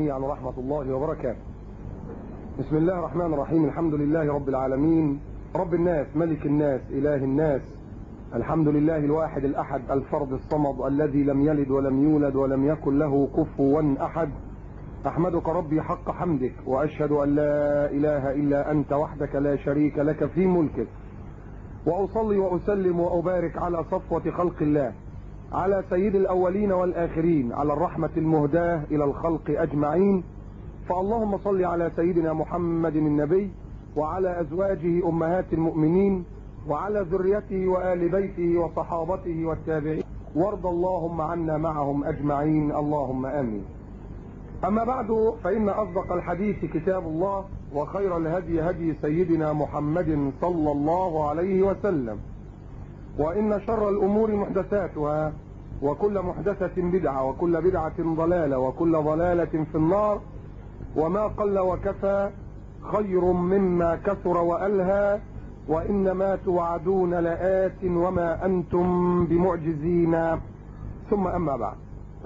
جميعا ورحمة الله وبركاته بسم الله الرحمن الرحيم الحمد لله رب العالمين رب الناس ملك الناس إله الناس الحمد لله الواحد الأحد الفرد الصمد الذي لم يلد ولم يولد ولم يكن له كفوا أحد أحمدك ربي حق حمدك وأشهد أن لا إله إلا أنت وحدك لا شريك لك في ملكك وأصلي وأسلم وأبارك على صفوة خلق الله على سيد الأولين والآخرين على الرحمة المهداة إلى الخلق أجمعين فاللهم صل على سيدنا محمد النبي وعلى أزواجه أمهات المؤمنين وعلى ذريته وآل بيته وصحابته والتابعين وارض اللهم عنا معهم أجمعين اللهم آمين أما بعد فإن أصدق الحديث كتاب الله وخير الهدي هدي سيدنا محمد صلى الله عليه وسلم وإن شر الأمور محدثاتها وكل محدثة بدعة وكل بدعة ضلالة وكل ضلالة في النار وما قل وكفى خير مما كثر وألهى وإنما توعدون لآت وما أنتم بمعجزين ثم أما بعد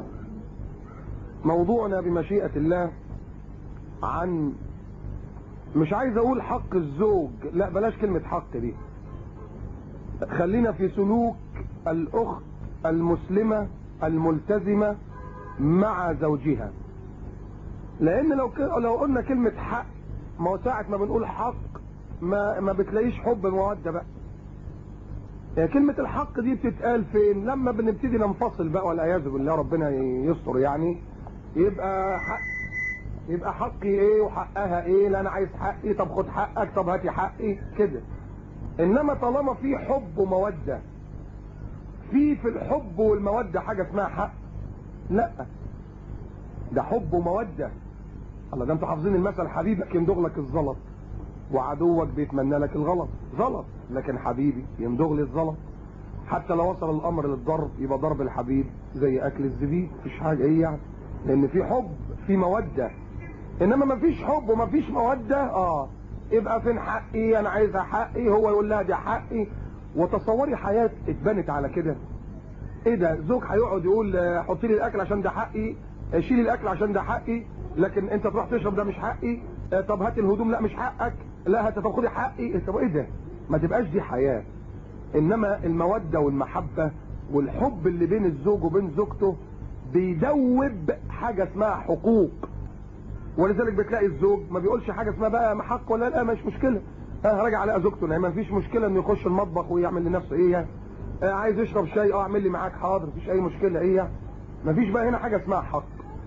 موضوعنا بمشيئة الله عن مش عايز اقول حق الزوج لا بلاش كلمة حق دي خلينا في سلوك الاخت المسلمة الملتزمة مع زوجها لان لو ك... لو قلنا كلمة حق ما هو ساعة ما بنقول حق ما ما بتلاقيش حب مودة بقى يعني كلمة الحق دي بتتقال فين لما بنبتدي ننفصل بقى والعياذ بالله ربنا يستر يعني يبقى حق يبقى حقي ايه وحقها ايه لا انا عايز حقي طب خد حقك طب هاتي حقي كده انما طالما في حب ومودة في في الحب والمودة حاجة اسمها حق لا ده حب ومودة الله ده انتوا حافظين المثل حبيبك يمدغ لك الزلط وعدوك بيتمنى لك الغلط غلط لكن حبيبي يمدغ لي الزلط حتى لو وصل الامر للضرب يبقى ضرب الحبيب زي اكل الزبيب مفيش حاجه ايه يعني لان في حب في موده انما مفيش حب ومفيش موده اه يبقى فين حقي انا عايزها حقي هو يقول لها دي حقي وتصوري حياه اتبنت على كده ايه ده زوج هيقعد يقول حطي لي الاكل عشان ده حقي شيلي الاكل عشان ده حقي لكن انت تروح تشرب ده مش حقي طب هات الهدوم لا مش حقك لا هات طب خدي حقي طب ايه ده ما تبقاش دي حياه انما الموده والمحبه والحب اللي بين الزوج وبين زوجته بيدوب حاجه اسمها حقوق ولذلك بتلاقي الزوج ما بيقولش حاجه اسمها بقى حق ولا لا مش مشكله اه راجع على زوجته يعني ما فيش مشكله انه يخش المطبخ ويعمل لنفسه ايه يعني اه عايز يشرب شاي اه اعمل لي معاك حاضر مفيش اي مشكله ايه يعني ما فيش بقى هنا حاجه اسمها حق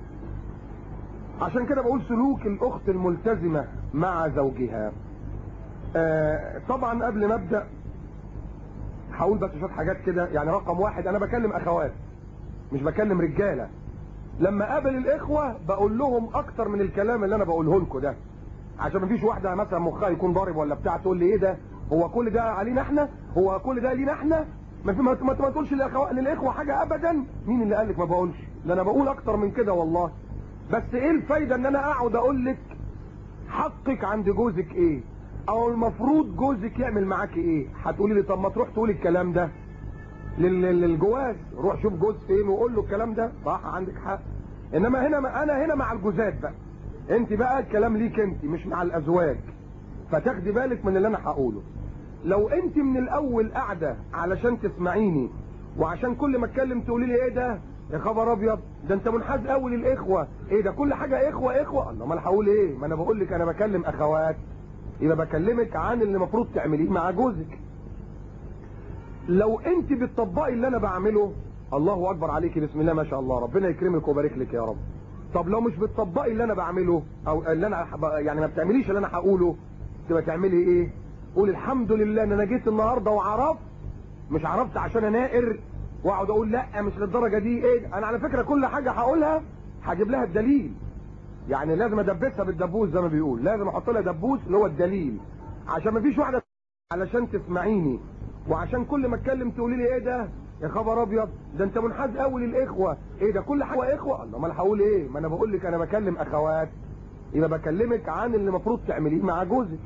عشان كده بقول سلوك الاخت الملتزمه مع زوجها اه طبعا قبل ما ابدا هقول بس شويه حاجات كده يعني رقم واحد انا بكلم اخوات مش بكلم رجاله لما قابل الاخوه بقول لهم اكتر من الكلام اللي انا بقوله لكم ده عشان ما فيش واحده مثلا مخها يكون ضارب ولا بتاع تقول لي ايه ده هو كل ده علينا احنا هو كل ده لينا احنا ما في ما, ما تقولش للاخوه للاخوه حاجه ابدا مين اللي قال لك ما بقولش ده انا بقول اكتر من كده والله بس ايه الفايده ان انا اقعد اقول لك حقك عند جوزك ايه او المفروض جوزك يعمل معاكي ايه هتقولي لي طب ما تروح تقولي الكلام ده للجواز روح شوف جوز فين وقول له الكلام ده صح عندك حق انما هنا انا هنا مع الجوزات بقى انت بقى الكلام ليك انت مش مع الازواج فتاخدي بالك من اللي انا هقوله لو انت من الاول قاعده علشان تسمعيني وعشان كل ما اتكلم تقولي لي ايه ده يا خبر ابيض ده انت منحاز قوي للاخوه ايه ده كل حاجه اخوه اخوه الله ما انا هقول ايه ما انا بقول لك انا بكلم اخوات يبقى بكلمك عن اللي المفروض تعمليه مع جوزك لو انت بتطبقي اللي انا بعمله الله اكبر عليكي بسم الله ما شاء الله ربنا يكرمك ويبارك لك يا رب طب لو مش بتطبقي اللي انا بعمله او اللي انا يعني ما بتعمليش اللي انا هقوله تبقى تعملي ايه قول الحمد لله ان انا جيت النهارده وعرفت مش عرفت عشان اناقر واقعد اقول لا مش للدرجه دي ايه انا على فكره كل حاجه هقولها هجيب لها الدليل يعني لازم ادبسها بالدبوس زي ما بيقول لازم احط لها دبوس اللي هو الدليل عشان ما فيش واحده علشان تسمعيني وعشان كل ما اتكلم تقولي لي ايه ده يا خبر ابيض ده انت منحاز قوي للاخوه ايه ده كل حاجه اخوه الله ما انا هقول ايه ما انا بقول لك انا بكلم اخوات يبقى بكلمك عن اللي المفروض تعمليه مع جوزك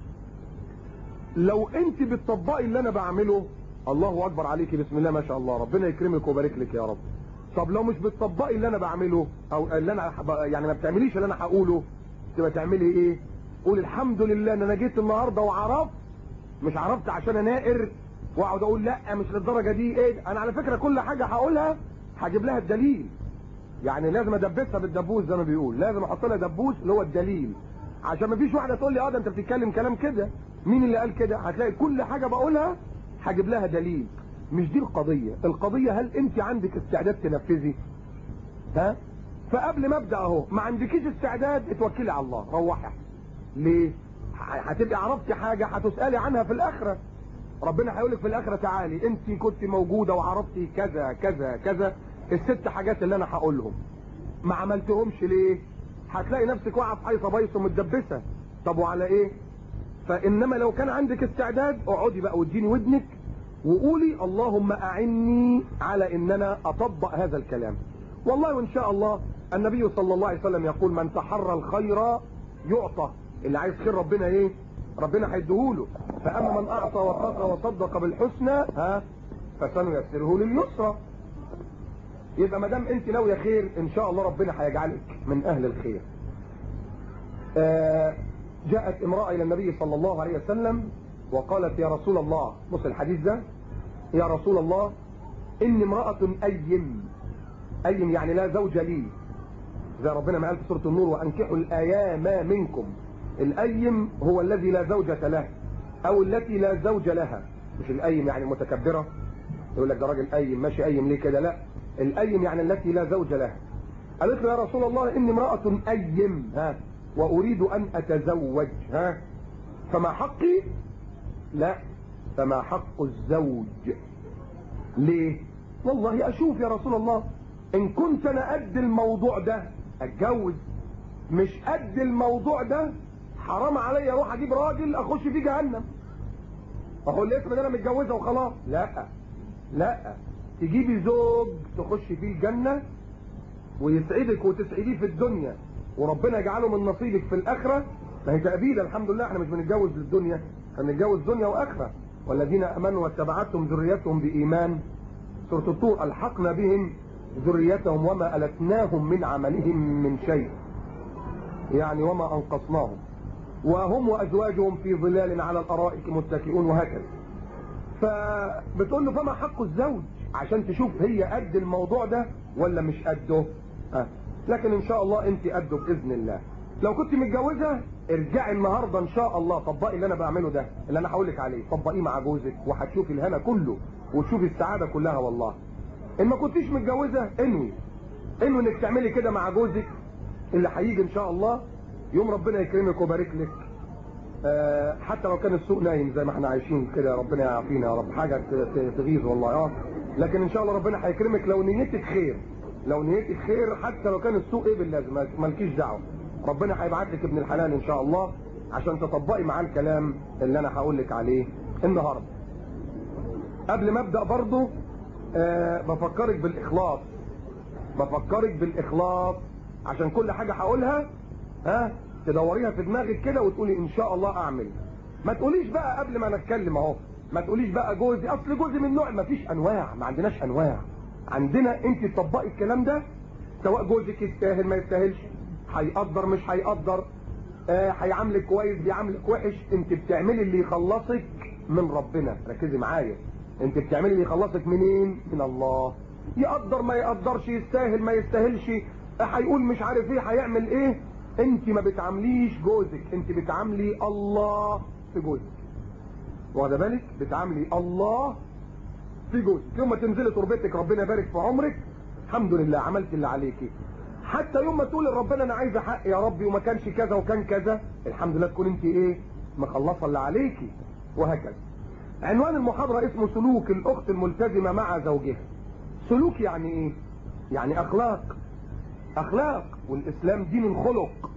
لو انت بتطبقي اللي انا بعمله الله اكبر عليكي بسم الله ما شاء الله ربنا يكرمك ويبارك لك يا رب طب لو مش بتطبقي اللي انا بعمله او اللي انا ب- يعني ما بتعمليش اللي انا هقوله تبقى تعملي ايه قول الحمد لله ان انا جيت النهارده وعرفت مش عرفت عشان اناقر واقعد اقول لا مش للدرجه دي ايه انا على فكره كل حاجه هقولها هجيب لها الدليل يعني لازم ادبسها بالدبوس زي ما بيقول لازم احط لها دبوس اللي هو الدليل عشان ما فيش واحده تقول لي اه ده انت بتتكلم كلام كده مين اللي قال كده هتلاقي كل حاجه بقولها هجيب لها دليل مش دي القضيه القضيه هل انت عندك استعداد تنفذي ها فقبل ما ابدا اهو ما عندكيش استعداد اتوكلي على الله روحي ليه ه- هتبقي عرفتي حاجه هتسالي عنها في الاخره ربنا هيقول لك في الاخره تعالي انت كنت موجوده وعرفتي كذا كذا كذا الست حاجات اللي انا هقولهم ما عملتهمش ليه هتلاقي نفسك واقعه في حيطه بايظه متدبسه طب وعلى ايه فانما لو كان عندك استعداد اقعدي بقى واديني ودنك وقولي اللهم اعني على ان انا اطبق هذا الكلام والله وان شاء الله النبي صلى الله عليه وسلم يقول من تحرى الخير يعطى اللي عايز خير ربنا ايه ربنا هيديهوله فاما من اعطى واتقى وصدق بالحسنى ها فسنيسره لليسرى يبقى ما دام انت ناويه خير ان شاء الله ربنا هيجعلك من اهل الخير آه، جاءت امراه الى النبي صلى الله عليه وسلم وقالت يا رسول الله بص الحديث ده يا رسول الله اني امراه ايم ايم يعني لا زوج لي زي ربنا ما قال في سوره النور وانكحوا الايام منكم الايم هو الذي لا زوجة له او التي لا زوج لها مش الايم يعني المتكبره يقول لك ده راجل ايم ماشي ايم ليه كده لا الايم يعني التي لا زوج لها قالت له يا رسول الله اني امراه ايم ها واريد ان اتزوج ها فما حقي لا فما حق الزوج ليه والله اشوف يا رسول الله ان كنت انا قد الموضوع ده اتجوز مش قد الموضوع ده حرام عليا اروح اجيب راجل اخش فيه جهنم اهو الاسم ده انا متجوزه وخلاص لا لا تجيبي زوج تخش فيه الجنه ويسعدك وتسعديه في الدنيا وربنا يجعله من نصيبك في الاخره ما هي تأبيد الحمد لله احنا مش بنتجوز للدنيا احنا بنتجوز دنيا واخره والذين امنوا واتبعتهم ذريتهم بايمان سوره الطور الحقنا بهم ذريتهم وما التناهم من عملهم من شيء يعني وما انقصناهم وهم وازواجهم في ظلال على الارائك متكئون وهكذا فبتقول له فما حق الزوج عشان تشوف هي قد الموضوع ده ولا مش قده أه. لكن ان شاء الله انت قده باذن الله لو كنت متجوزه ارجعي النهارده ان شاء الله طبقي اللي انا بعمله ده اللي انا هقول لك عليه طبقيه مع جوزك وهتشوفي الهنا كله وتشوفي السعاده كلها والله ان ما كنتيش متجوزه انوي انوي انك تعملي كده مع جوزك اللي هيجي ان شاء الله يوم ربنا يكرمك ويبارك لك آه، حتى لو كان السوق نايم زي ما احنا عايشين كده ربنا يعافينا يا رب حاجه ت- ت- تغيظ والله اه لكن ان شاء الله ربنا هيكرمك لو نيتك خير لو نيتك خير حتى لو كان السوق ايه باللازم ما- مالكيش دعوه ربنا هيبعت لك ابن الحلال ان شاء الله عشان تطبقي معاه الكلام اللي انا هقول لك عليه النهارده قبل ما ابدا برضه آه بفكرك بالاخلاص بفكرك بالاخلاص عشان كل حاجه هقولها ها تدوريها في دماغك كده وتقولي ان شاء الله اعمل ما تقوليش بقى قبل ما نتكلم اهو ما تقوليش بقى جوزي اصل جوزي من نوع ما فيش انواع ما عندناش انواع عندنا انت تطبقي الكلام ده سواء جوزك يستاهل ما يستاهلش هيقدر مش هيقدر آه، هيعاملك كويس بيعاملك وحش انت بتعملي اللي يخلصك من ربنا ركزي معايا انت بتعملي اللي يخلصك منين من الله يقدر ما يقدرش يستاهل ما يستاهلش آه، هيقول مش عارف ايه هيعمل ايه انت ما بتعامليش جوزك انت بتعاملي الله في جوزك واخده بالك بتعاملي الله في جوزك يوم ما تنزلي تربتك ربنا يبارك في عمرك الحمد لله عملت اللي عليكي حتى يوم ما تقول لربنا انا عايزه حق يا ربي وما كانش كذا وكان كذا الحمد لله تكون انت ايه مخلصه اللي عليكي وهكذا عنوان المحاضره اسمه سلوك الاخت الملتزمه مع زوجها سلوك يعني ايه يعني اخلاق اخلاق والاسلام دين الخلق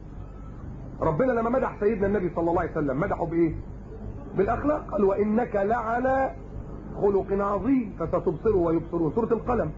ربنا لما مدح سيدنا النبي صلى الله عليه وسلم مدحه بايه بالاخلاق قال وانك لعلى خلق عظيم فستبصره ويبصرون سوره القلم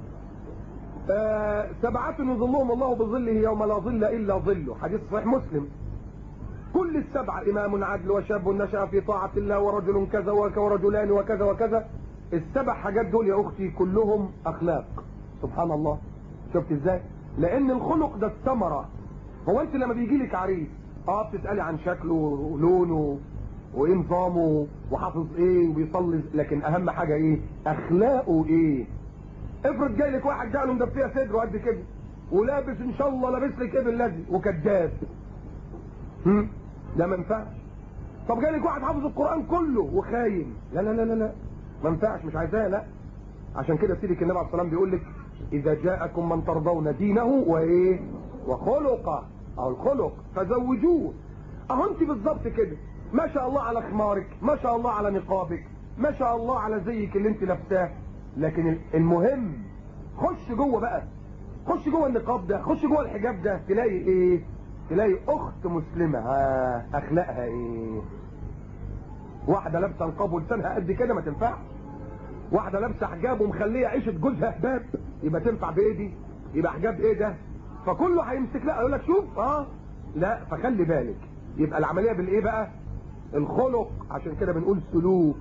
آه سبعة يظلهم الله بظله يوم لا ظل الا ظله حديث صحيح مسلم كل السبعة امام عدل وشاب نشأ في طاعة الله ورجل كذا وك- ورجلان وكذا وكذا السبع حاجات دول يا اختي كلهم اخلاق سبحان الله شفت ازاي لان الخلق ده الثمره هو انت لما بيجي لك عريس اه بتسالي عن شكله ولونه وايه نظامه وحافظ ايه وبيصلي لكن اهم حاجه ايه اخلاقه ايه افرض جاي لك واحد جاله مدفيه صدره قد كده ولابس ان شاء الله لابس لك ايه بالذي وكذاب هم؟ ده ما ينفعش طب جاي لك واحد حافظ القران كله وخاين لا لا لا لا لا ما ينفعش مش عايزاه لا عشان كده سيدك النبي عليه الصلاه والسلام بيقول لك اذا جاءكم من ترضون دينه وايه وخلقه او الخلق فزوجوه اهو انت بالظبط كده ما شاء الله على خمارك ما شاء الله على نقابك ما شاء الله على زيك اللي انت لابساه لكن المهم خش جوه بقى خش جوه النقاب ده خش جوه الحجاب ده تلاقي ايه تلاقي اخت مسلمه ها اخلاقها ايه واحده لابسه نقاب ولسانها قد كده ما تنفعش واحده لابسه حجاب ومخليه عيشه جوزها حباب يبقى تنفع بايه دي يبقى حجاب ايه ده فكله هيمسك لها يقول لك شوف اه لا فخلي بالك يبقى العمليه بالايه بقى الخلق عشان كده بنقول سلوك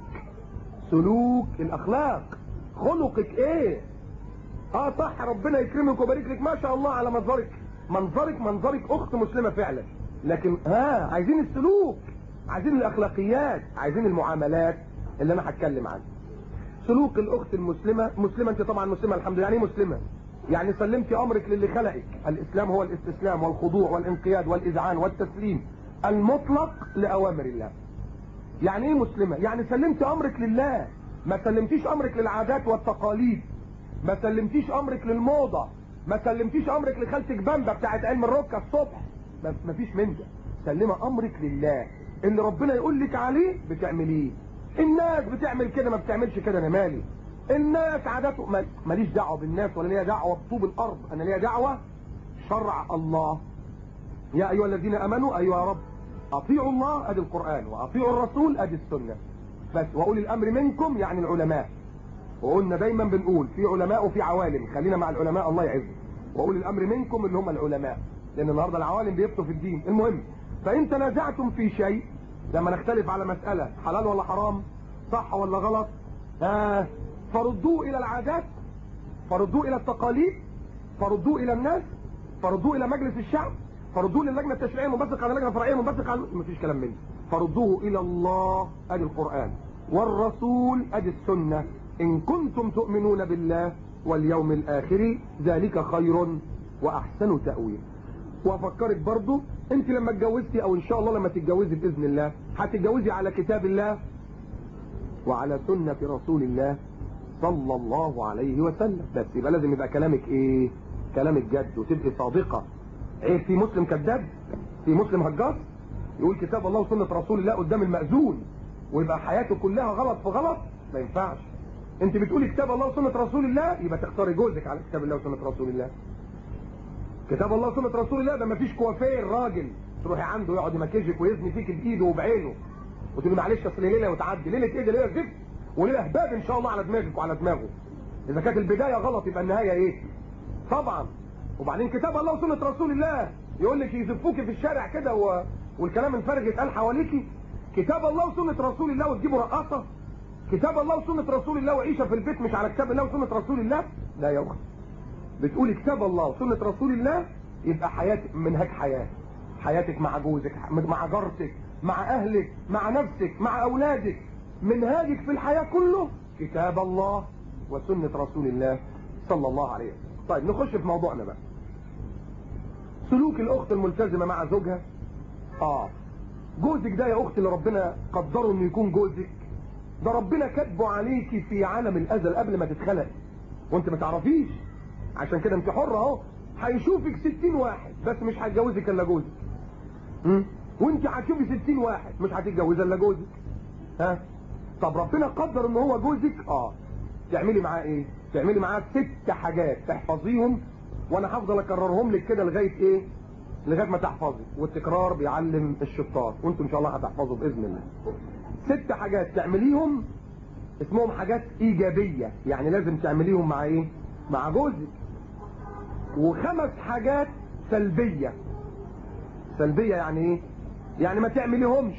سلوك الاخلاق خلقك ايه اه صح ربنا يكرمك ويبارك لك ما شاء الله على منظرك منظرك منظرك اخت مسلمه فعلا لكن ها عايزين السلوك عايزين الاخلاقيات عايزين المعاملات اللي انا هتكلم عنها سلوك الاخت المسلمه مسلمه انت طبعا مسلمه الحمد لله يعني ايه مسلمه يعني سلمتي امرك للي خلقك الاسلام هو الاستسلام والخضوع والانقياد والاذعان والتسليم المطلق لاوامر الله يعني ايه مسلمه يعني سلمت امرك لله ما سلمتيش امرك للعادات والتقاليد ما سلمتيش امرك للموضه ما سلمتيش امرك لخالتك بامبا بتاعت علم الركه الصبح ما فيش من ده سلمه امرك لله اللي ربنا يقول لك عليه بتعمليه الناس بتعمل كده ما بتعملش كده انا مالي الناس عاداته ماليش دعوه بالناس ولا ليا دعوه بطوب الارض انا ليا دعوه شرع الله يا ايها الذين امنوا ايها يا رب اطيعوا الله ادي القران واطيعوا الرسول ادي السنه بس واولي الامر منكم يعني العلماء وقلنا دايما بنقول في علماء وفي عوالم خلينا مع العلماء الله يعزهم واولي الامر منكم اللي هم العلماء لان النهارده العوالم بيفتوا في الدين المهم فان تنازعتم في شيء لما نختلف على مساله حلال ولا حرام صح ولا غلط آه فردوه الى العادات فردوه الى التقاليد فردوه الى الناس فردوه الى مجلس الشعب فردوه للجنه التشريعيه منبثق على اللجنه الفرعيه منبثق على مفيش كلام من فردوه الى الله ادي القران والرسول ادي السنه ان كنتم تؤمنون بالله واليوم الاخر ذلك خير واحسن تاويل وافكرك برضو انت لما اتجوزتي او ان شاء الله لما تتجوزي باذن الله هتتجوزي على كتاب الله وعلى سنه رسول الله صلى الله عليه وسلم بس يبقى لازم يبقى كلامك ايه كلامك جد وتبقي صادقه ايه في مسلم كذاب في مسلم هجاص يقول كتاب الله وسنه رسول الله قدام المأذون ويبقى حياته كلها غلط في غلط ما ينفعش انت بتقولي كتاب الله وسنه رسول الله يبقى تختاري جوزك على كتاب الله وسنه رسول الله كتاب الله وسنه رسول الله ده ما فيش كوافير راجل تروحي عنده يقعد يمكيجك ويزني فيك بايده وبعينه وتقولي معلش اصل ليله وتعدي ليله ايه ده ليله زفت وليله هباب ان شاء الله على دماغك وعلى دماغه اذا كانت البدايه غلط يبقى النهايه ايه طبعا وبعدين كتاب الله وسنه رسول الله يقول لك يزفوكي في الشارع كده و... والكلام الفارغ يتقال حواليكي كتاب الله وسنه رسول الله وتجيبوا رقاصه كتاب الله وسنه رسول الله وعيشه في البيت مش على كتاب الله وسنه رسول الله لا يا اخي بتقولي كتاب الله وسنه رسول الله يبقى حياتك منهج حياه حياتك مع جوزك مع جارتك مع اهلك مع نفسك مع اولادك منهاجك في الحياه كله كتاب الله وسنه رسول الله صلى الله عليه وسلم طيب نخش في موضوعنا بقى سلوك الاخت الملتزمه مع زوجها اه جوزك ده يا اختي اللي ربنا قدره انه يكون جوزك ده ربنا كاتبه عليكي في عالم الازل قبل ما تتخلق وانت ما تعرفيش عشان كده انت حره اهو هيشوفك 60 واحد بس مش هيتجوزك الا جوزك م? وانت هتشوفي 60 واحد مش هتتجوزي الا جوزك ها طب ربنا قدر ان هو جوزك اه تعملي معاه ايه تعملي معاه ست حاجات تحفظيهم وانا هفضل اكررهم لك كده لغايه ايه لغايه ما تحفظي والتكرار بيعلم الشطار وانتم ان شاء الله هتحفظوا باذن الله ست حاجات تعمليهم اسمهم حاجات ايجابيه يعني لازم تعمليهم مع ايه مع جوزك وخمس حاجات سلبيه سلبيه يعني ايه يعني ما تعمليهمش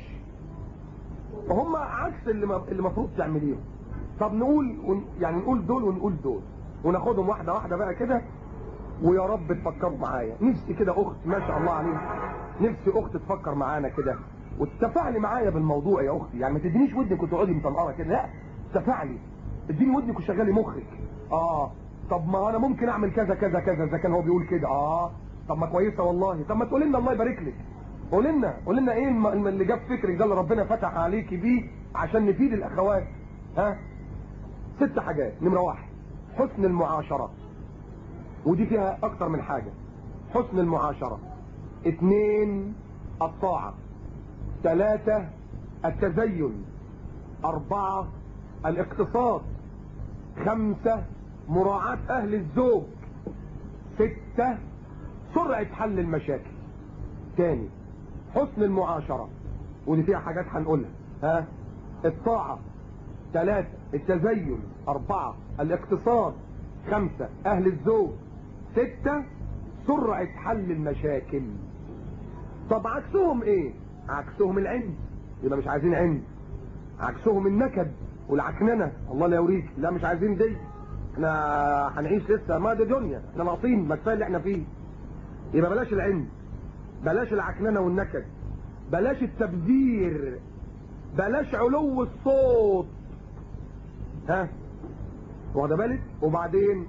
هم عكس اللي اللي المفروض تعمليهم طب نقول يعني نقول دول ونقول دول وناخدهم واحده واحده بقى كده ويا رب تفكروا معايا نفسي كده اخت ما شاء الله عليها نفسي اخت تفكر معانا كده وتتفاعلي معايا بالموضوع يا اختي يعني ما تدينيش ودنك وتقعدي مطنقره كده لا تفاعلي اديني ودنك وشغلي مخك اه طب ما انا ممكن اعمل كذا كذا كذا اذا كان هو بيقول كده اه طب ما كويسه والله طب ما تقول لنا الله يبارك لك قول لنا قول لنا ايه الم- اللي جاب فكرك ده اللي ربنا فتح عليكي بيه عشان نفيد الاخوات ها ست حاجات نمره واحد حسن المعاشره ودي فيها اكتر من حاجه حسن المعاشره اثنين الطاعه ثلاثه التزين أربعة الاقتصاد خمسة مراعاة أهل الزوج ستة سرعة حل المشاكل تاني حسن المعاشرة ودي فيها حاجات هنقولها ها الطاعة ثلاثة التزين أربعة الاقتصاد خمسة أهل الزوج ستة سرعة حل المشاكل طب عكسهم ايه عكسهم العند يبقى مش عايزين عند عكسهم النكد والعكننه الله لا يوريك لا مش عايزين دي احنا هنعيش لسه ما دي دنيا احنا ناقصين ما كفايه اللي احنا فيه يبقى بلاش العند بلاش العكننه والنكد بلاش التبذير بلاش علو الصوت ها واخده بالك وبعدين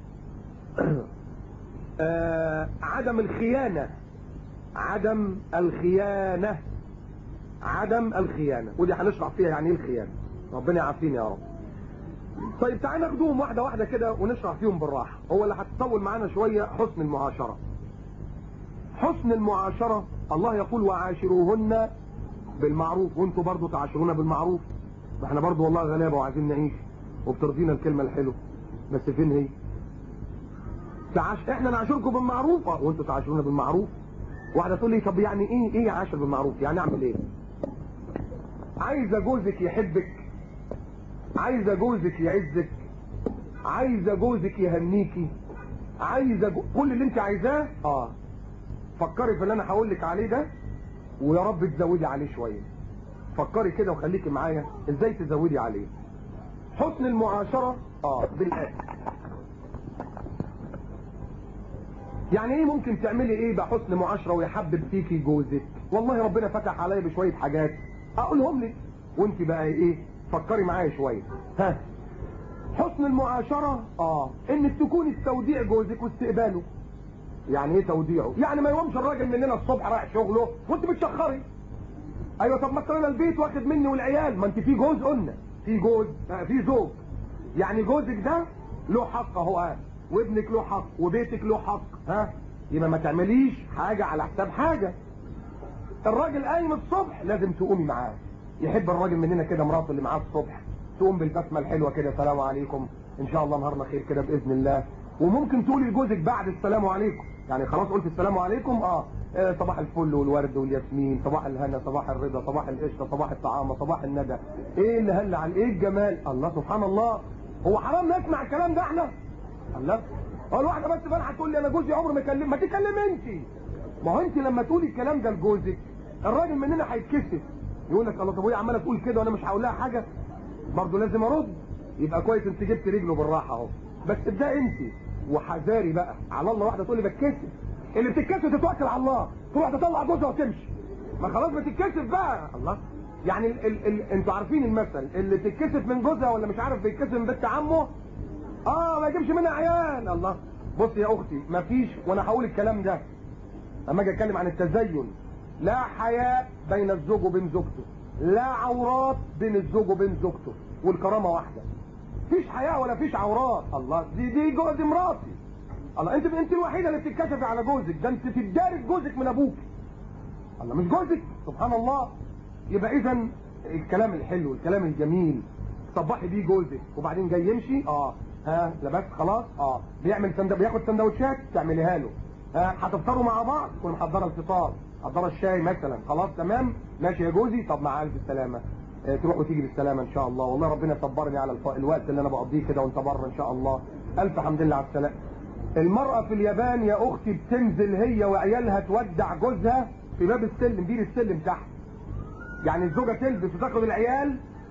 آه عدم الخيانه عدم الخيانه عدم الخيانة ودي هنشرح فيها يعني ايه الخيانة ربنا يعافينا يا رب طيب تعال ناخدهم واحدة واحدة كده ونشرح فيهم بالراحة هو اللي هتطول معانا شوية حسن المعاشرة حسن المعاشرة الله يقول وعاشروهن بالمعروف وانتوا برضو تعاشرونا بالمعروف ما احنا برضو والله غلابة وعايزين نعيش وبترضينا الكلمة الحلوة بس فين هي تعاش احنا نعاشركم بالمعروف اه وانتوا تعاشرونا بالمعروف واحدة تقول لي طب يعني ايه ايه عاشر بالمعروف يعني اعمل ايه عايزة جوزك يحبك عايزة جوزك يعزك عايزة جوزك يهنيكي عايزة جو... كل اللي انت عايزاه اه فكري في اللي انا هقول لك عليه ده ويا رب تزودي عليه شوية فكري كده وخليكي معايا ازاي تزودي عليه حسن المعاشرة اه بالآخر يعني ايه ممكن تعملي ايه بحسن معاشرة ويحبب فيكي جوزك والله ربنا فتح عليا بشوية حاجات اقولهم لك وانت بقى ايه فكري معايا شوية ها حسن المعاشرة اه انك تكوني تستوديع جوزك واستقباله يعني ايه توديعه يعني ما يقومش الراجل مننا الصبح رايح شغله وانت بتشخري ايوه طب مثلا انا البيت واخد مني والعيال ما انت في جوز قلنا في جوز آه في زوج يعني جوزك ده له حق اهو وابنك له حق وبيتك له حق ها يبقى ما تعمليش حاجة على حساب حاجة الراجل قايم الصبح لازم تقومي معاه يحب الراجل مننا كده مراته اللي معاه الصبح تقوم بالبسمه الحلوه كده السلام عليكم ان شاء الله نهارنا خير كده باذن الله وممكن تقولي لجوزك بعد السلام عليكم يعني خلاص قلت السلام عليكم اه, آه صباح الفل والورد والياسمين صباح الهنا صباح الرضا صباح القشطه صباح الطعامه صباح الندى ايه اللي هل عن ايه الجمال الله سبحان الله هو حرام نسمع الكلام ده احنا الله هو الواحده بس بقى هتقول لي انا جوزي عمره ما يكلم ما تكلم انت ما هو انت لما تقولي الكلام ده لجوزك الراجل مننا هيتكسف يقول لك الله طب وهي عماله تقول كده وانا مش هقول لها حاجه برضه لازم ارد يبقى كويس انت جبت رجله بالراحه اهو بس ابدا انت وحذاري بقى على الله واحده تقول لي بتكسف اللي بتتكسف تتوكل على الله تروح تطلع جوزها وتمشي ما خلاص بتتكسف بقى الله يعني ال ال ال انتوا عارفين المثل اللي بتتكسف من جوزها ولا مش عارف بيتكسف من بنت عمه اه ما يجيبش منها عيال الله بص يا اختي مفيش وانا هقول الكلام ده اما اجي اتكلم عن التزين لا حياء بين الزوج وبين زوجته لا عورات بين الزوج وبين زوجته والكرامه واحده فيش حياء ولا فيش عورات الله دي دي جوز مراتي الله انت انت الوحيده اللي بتتكشفي على جوزك ده انت تدارك جوزك من ابوك الله مش جوزك سبحان الله يبقى اذا الكلام الحلو الكلام الجميل صبحي بيه جوزك وبعدين جاي يمشي اه ها لبست خلاص اه بيعمل سند... بياخد سندوتشات تعمليها له ها هتفطروا مع بعض تكون محضره الفطار محضره الشاي مثلا خلاص تمام ماشي يا جوزي طب مع الف السلامه اه تروح وتيجي بالسلامه ان شاء الله والله ربنا يصبرني على الف... الوقت اللي انا بقضيه كده وانت بره ان شاء الله الف حمد لله على السلامه المرأة في اليابان يا اختي بتنزل هي وعيالها تودع جوزها في باب السلم بير السلم تحت يعني الزوجة تلبس وتاخد العيال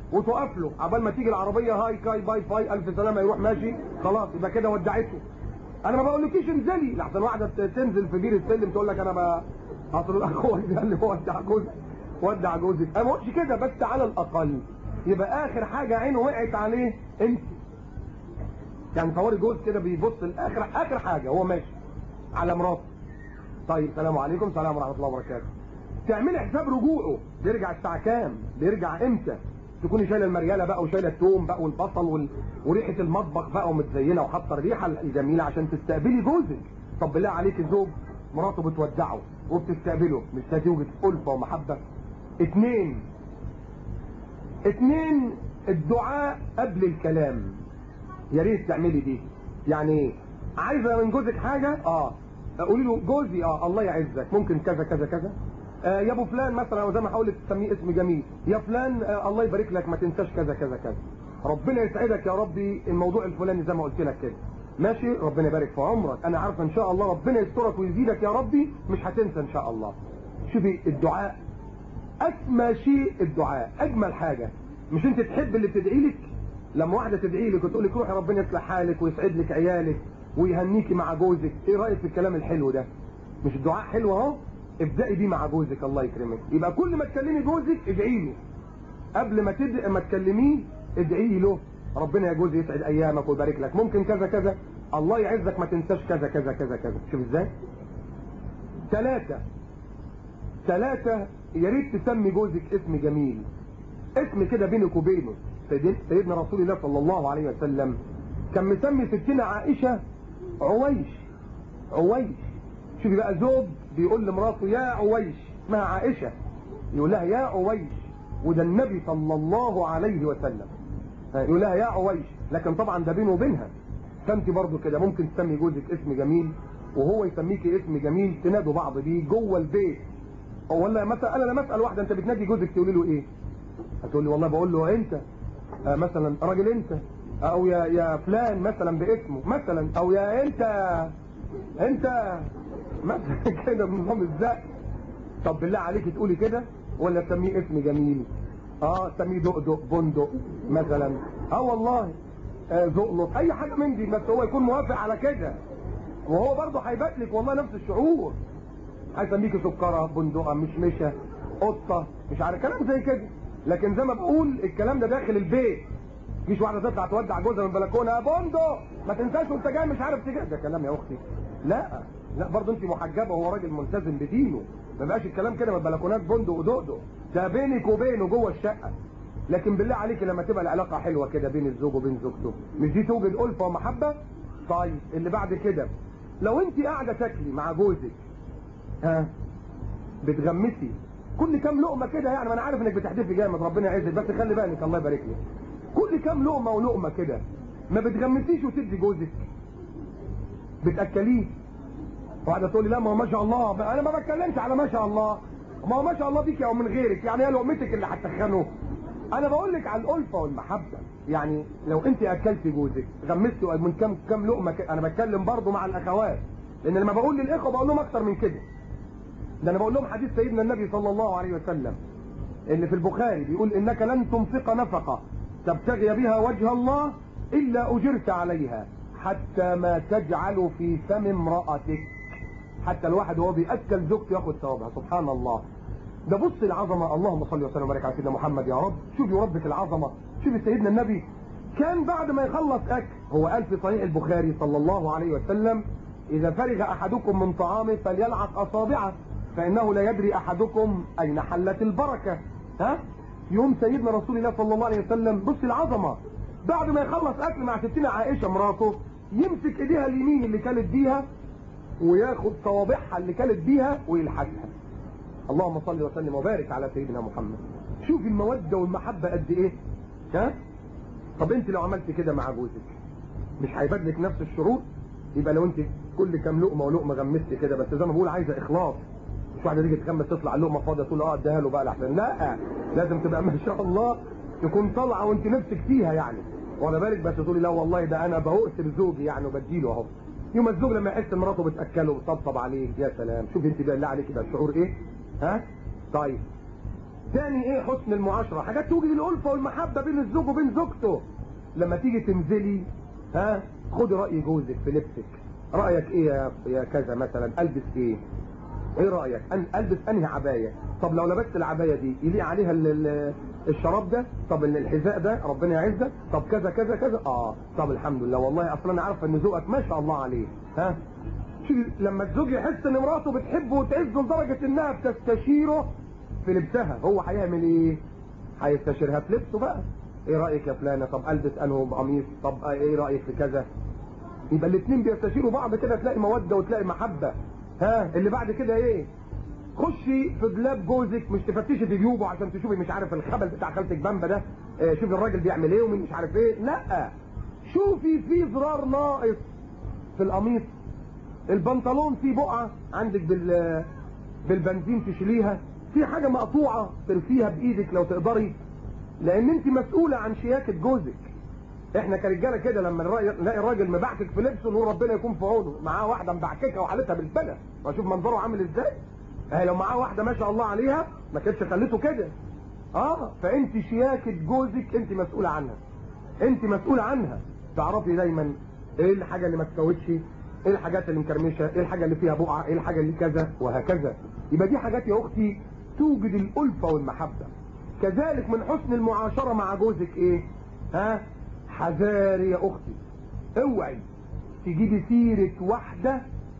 وتقف له عبال ما تيجي العربيه هاي كاي باي باي الف سلامه يروح ماشي خلاص يبقى كده ودعته انا ما بقولكيش انزلي لحسن واحده تنزل في بير السلم تقول لك انا ب اصل الاخوه ده اللي هو ودع جوزك ودع جوزك انا ما قلتش كده بس على الاقل يبقى اخر حاجه عينه وقعت عليه انت يعني تصوري جوز كده بيبص لاخر اخر حاجه هو ماشي على مراته طيب السلام عليكم السلام ورحمه الله وبركاته تعملي حساب رجوعه بيرجع الساعه كام بيرجع امتى تكوني شايله المرياله بقى وشايله التوم بقى والبصل وال... وريحه المطبخ بقى ومتزينه وحاطه الريحه الجميله عشان تستقبلي جوزك طب بالله عليك الزوج مراته بتودعه وبتستقبله مش نتيجه ألفة ومحبة اتنين اتنين الدعاء قبل الكلام يا ريت تعملي دي يعني ايه عايزه من جوزك حاجه اه قولي له جوزي اه الله يعزك ممكن كذا كذا كذا آه يا ابو فلان مثلا او زي ما حاولت تسميه اسم جميل يا فلان آه الله يبارك لك ما تنساش كذا كذا كذا ربنا يسعدك يا ربي الموضوع الفلاني زي ما قلت لك كده ماشي ربنا يبارك في عمرك انا عارفه ان شاء الله ربنا يسترك ويزيدك يا ربي مش هتنسى ان شاء الله شوفي الدعاء اسمى شيء الدعاء اجمل حاجه مش انت تحب اللي بتدعي لك لما واحده تدعي لك وتقول لك روحي ربنا يصلح حالك ويسعد لك عيالك ويهنيكي مع جوزك ايه رايك في الكلام الحلو ده مش الدعاء حلو اهو ابدأي بيه مع جوزك الله يكرمك يبقى كل ما تكلمي جوزك ادعي له قبل ما تد... ما تكلميه ادعي له ربنا يا جوزي يسعد ايامك ويبارك لك ممكن كذا كذا الله يعزك ما تنساش كذا كذا كذا كذا شوف ازاي ثلاثة ثلاثة يا ريت تسمي جوزك اسم جميل اسم كده بينك وبينه سيدنا, سيدنا رسول الله صلى الله عليه وسلم كان مسمي ستنا عائشة عويش عويش شوفي بقى زوج بيقول لمراته يا عويش اسمها عائشة يقول لها يا عويش وده النبي صلى الله عليه وسلم يقول لها يا عويش لكن طبعا ده بينه وبينها فانت برضو كده ممكن تسمي جوزك اسم جميل وهو يسميكي اسم جميل تنادوا بعض بيه جوه البيت ولا مثلا انا لما اسال واحده انت بتنادي جوزك تقولي له ايه هتقول لي والله بقول له انت آه مثلا راجل انت او يا يا فلان مثلا باسمه مثلا او يا انت انت مثلا كده بنظام الزق طب بالله عليك تقولي كده ولا تسميه اسم جميل اه تسميه دقدق بندق مثلا اه والله آه زقلط اي حاجه من دي بس هو يكون موافق على كده وهو برضه هيبات لك والله نفس الشعور هيسميكي سكره بندقه مشمشه قطه مش عارف كلام زي كده لكن زي ما بقول الكلام ده داخل البيت مفيش واحده تطلع تودع جوزها من البلكونه يا بندق ما تنساش وانت جاي مش عارف تجي ده كلام يا اختي لا لا برضه انت محجبه وهو راجل ملتزم بدينه ما بقاش الكلام كده من البلكونات بندق ودقدق ده بينك وبينه جوه الشقه لكن بالله عليك لما تبقى العلاقه حلوه كده بين الزوج وبين زوجته مش دي توجد الفه ومحبه طيب اللي بعد كده لو انت قاعده تاكلي مع جوزك ها بتغمسي كل كام لقمه كده يعني ما انا عارف انك بتحدفي جامد ربنا يعزك بس خلي بالك الله يبارك لك كل كام لقمه ولقمه كده ما بتغمسيش وتدي جوزك بتاكليه واحده تقول لي لا ما هو ما شاء الله انا ما بتكلمش على ما شاء الله ما هو ما شاء الله بيك او من غيرك يعني هي لقمتك اللي هتخنه انا بقول لك على الالفه والمحبه يعني لو انت اكلتي جوزك غمستي من كام كام لقمه ك... انا بتكلم برضو مع الاخوات لان لما بقول للاخوه بقول لهم اكتر من كده ده انا بقول لهم حديث سيدنا النبي صلى الله عليه وسلم اللي في البخاري بيقول انك لن تنفق نفقه تبتغي بها وجه الله الا اجرت عليها حتى ما تجعل في فم امرأتك حتى الواحد وهو بيأكل زوجته ياخد ثوابها سبحان الله ده بص العظمة اللهم صل وسلم وبارك على سيدنا محمد يا رب شوفي ربك العظمة شوفي سيدنا النبي كان بعد ما يخلص اكل هو قال في صحيح البخاري صلى الله عليه وسلم اذا فرغ احدكم من طعامه فليلعق اصابعه فانه لا يدري احدكم اين حلت البركة ها يوم سيدنا رسول الله صلى الله عليه وسلم بص العظمة بعد ما يخلص اكل مع ستنا عائشة مراته يمسك ايديها اليمين اللي كانت بيها وياخد صوابعها اللي كانت بيها ويلحسها اللهم صل وسلم وبارك على سيدنا محمد شوف المودة والمحبة قد ايه ها طب انت لو عملت كده مع جوزك مش هيبان لك نفس الشعور يبقى لو انت كل كام لقمه ولقمه غمست كده بس زي ما بقول عايزه اخلاص مش واحده تيجي تغمس تطلع اللقمه فاضيه تقول اه اديها له بقى لحسن لا لازم تبقى ما شاء الله تكون طالعه وانت نفسك فيها يعني وانا بالك بس تقولي لا والله ده انا بؤثر زوجي يعني وبديله اهو يوم الزوج لما يحس ان مراته بتاكله وتطبطب عليه يا سلام شوف انت بالله عليك يبقى الشعور ايه ها طيب تاني ايه حسن المعاشرة حاجات توجد الألفة والمحبة بين الزوج وبين زوجته لما تيجي تنزلي ها خدي رأي جوزك في لبسك رأيك ايه يا, يا كذا مثلا البس ايه ايه رأيك أن البس انهي عباية طب لو لبست العباية دي يليق عليها ال ال الشراب ده طب الحذاء ده ربنا يعزك طب كذا كذا كذا اه طب الحمد لله والله اصلا انا عارفه ان ذوقك ما شاء الله عليه ها شوف لما الزوج يحس ان مراته بتحبه وتعزه لدرجه انها بتستشيره في لبسها هو هيعمل ايه هيستشيرها في لبسه بقى ايه رايك يا فلانه طب البس انه قميص طب ايه رايك في كذا يبقى الاثنين بيستشيروا بعض كده تلاقي موده وتلاقي محبه ها اللي بعد كده ايه خشي في دولاب جوزك مش تفتشي في جيوبه عشان تشوفي مش عارف الخبل بتاع خالتك بامبا ده اه شوفي الراجل بيعمل ايه ومين مش عارف ايه لا شوفي في زرار ناقص في القميص البنطلون فيه بقعه عندك بال بالبنزين تشيليها في حاجه مقطوعه ترفيها بايدك لو تقدري لان انت مسؤوله عن شياكه جوزك احنا كرجاله كده لما نلاقي الراجل مبعكك في لبسه نقول ربنا يكون في عونه معاه واحده مبعككه وحالتها بالبلد واشوف منظره عامل ازاي اه لو معاه واحده ما شاء الله عليها ما كانتش خليته كده اه فانت شياكه جوزك انت مسؤوله عنها انت مسؤوله عنها تعرفي دايما ايه الحاجه اللي ما تسوتش ايه الحاجات اللي مكرمشه ايه الحاجه اللي فيها بقعه ايه الحاجه اللي كذا وهكذا يبقى دي حاجات يا اختي توجد الالفه والمحبه كذلك من حسن المعاشره مع جوزك ايه ها حذاري يا اختي اوعي تجيبي سيره واحده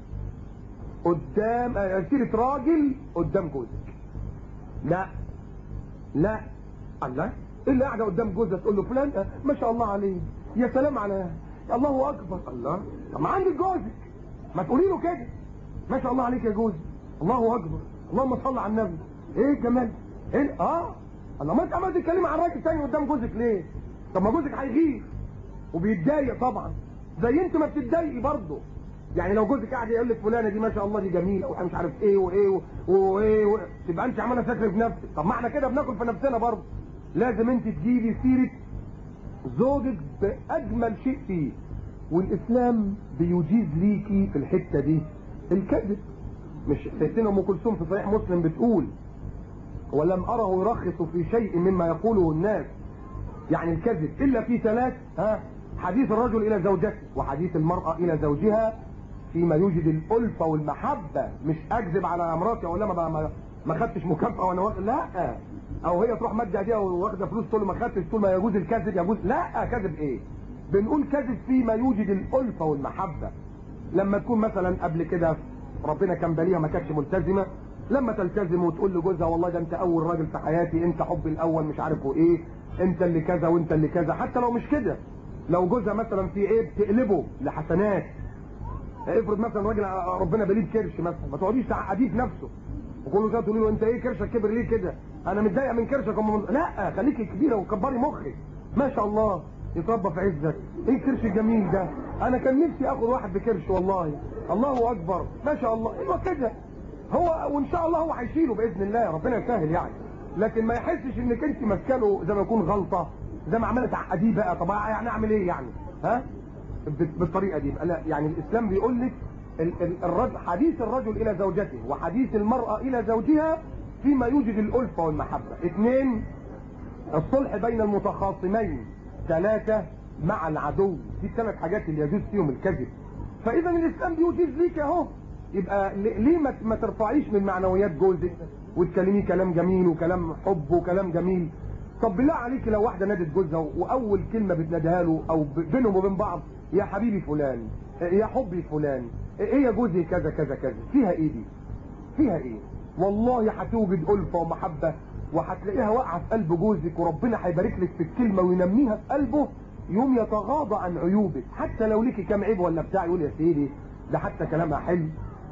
قدام آه سيره راجل قدام جوزك لا لا الله ايه اللي قاعده قدام جوزها تقول له فلان آه ما شاء الله عليه يا سلام على الله اكبر الله طب ما عندك جوزك ما تقولي له كده ما شاء الله عليك يا جوزي الله اكبر اللهم صل على النبي ايه الجمال ايه اه الله ما انت عمال تتكلم عن راجل تاني قدام جوزك ليه طب ما جوزك هيغير وبيتضايق طبعا زي انت ما بتتضايقي برضه يعني لو جوزك قاعد يقول لك فلانه دي ما شاء الله دي جميله وانا مش عارف ايه وايه وايه و... تبقى انت عماله فاكره في نفسك طب ما احنا كده بناكل في نفسنا برضه لازم انت تجيبي سيره زوجك باجمل شيء فيه والاسلام بيجيز ليكي في الحته دي الكذب مش سيدنا ام كلثوم في صحيح مسلم بتقول ولم اره يرخص في شيء مما يقوله الناس يعني الكذب الا في ثلاث ها حديث الرجل الى زوجته وحديث المراه الى زوجها فيما يوجد الالفه والمحبه مش اكذب على مراتي اقول لها ما ما خدتش مكافاه وانا واخد لا او هي تروح مادة ايديها واخده فلوس تقول له ما خدتش تقول ما يجوز الكذب يجوز لا كذب ايه بنقول كذب فيما يوجد الالفه والمحبه لما تكون مثلا قبل كده ربنا كان باليها ما كانتش ملتزمه لما تلتزم وتقول لجوزها والله ده انت اول راجل في حياتي انت حبي الاول مش عارف وايه انت اللي كذا وانت اللي كذا حتى لو مش كده لو جوزها مثلا في عيب تقلبه لحسنات افرض مثلا راجل ربنا بليه كرش مثلا ما تقعديش تعقديه في نفسه وكل شويه تقولي له انت ايه كرشك كبر ليه كده انا متضايقه من كرشك ومن... لا خليكي كبيره وكبري مخك ما شاء الله يتربى في عزك ايه الكرش الجميل ده انا كان نفسي اخد واحد بكرش والله الله اكبر ما شاء الله ايوه كده هو وان شاء الله هو هيشيله باذن الله ربنا يسهل يعني لكن ما يحسش انك انت ماسكاله زي ما يكون غلطه زي ما عماله تعقديه بقى طب يعني اعمل ايه يعني ها بالطريقه دي لا يعني الاسلام بيقول لك الرجل حديث الرجل الى زوجته وحديث المراه الى زوجها فيما يوجد الالفه والمحبه اثنين الصلح بين المتخاصمين ثلاثه مع العدو دي الثلاث حاجات اللي يجوز فيهم الكذب فاذا الاسلام بيجيز ليك اهو يبقى ليه ما ما ترفعيش من معنويات جوزك وتكلمي كلام جميل وكلام حب وكلام جميل طب بالله عليك لو واحده نادت جوزها واول كلمه بتناديها له او بينهم وبين بعض يا حبيبي فلان يا حبي فلان ايه يا جوزي كذا كذا كذا فيها ايه دي فيها ايه والله هتوجد الفه ومحبه وهتلاقيها واقعه في قلب جوزك وربنا هيبارك لك في الكلمه وينميها في قلبه يوم يتغاضى عن عيوبك حتى لو ليكي كام عيب ولا بتاع يقول يا سيدي ده حتى كلامها حلو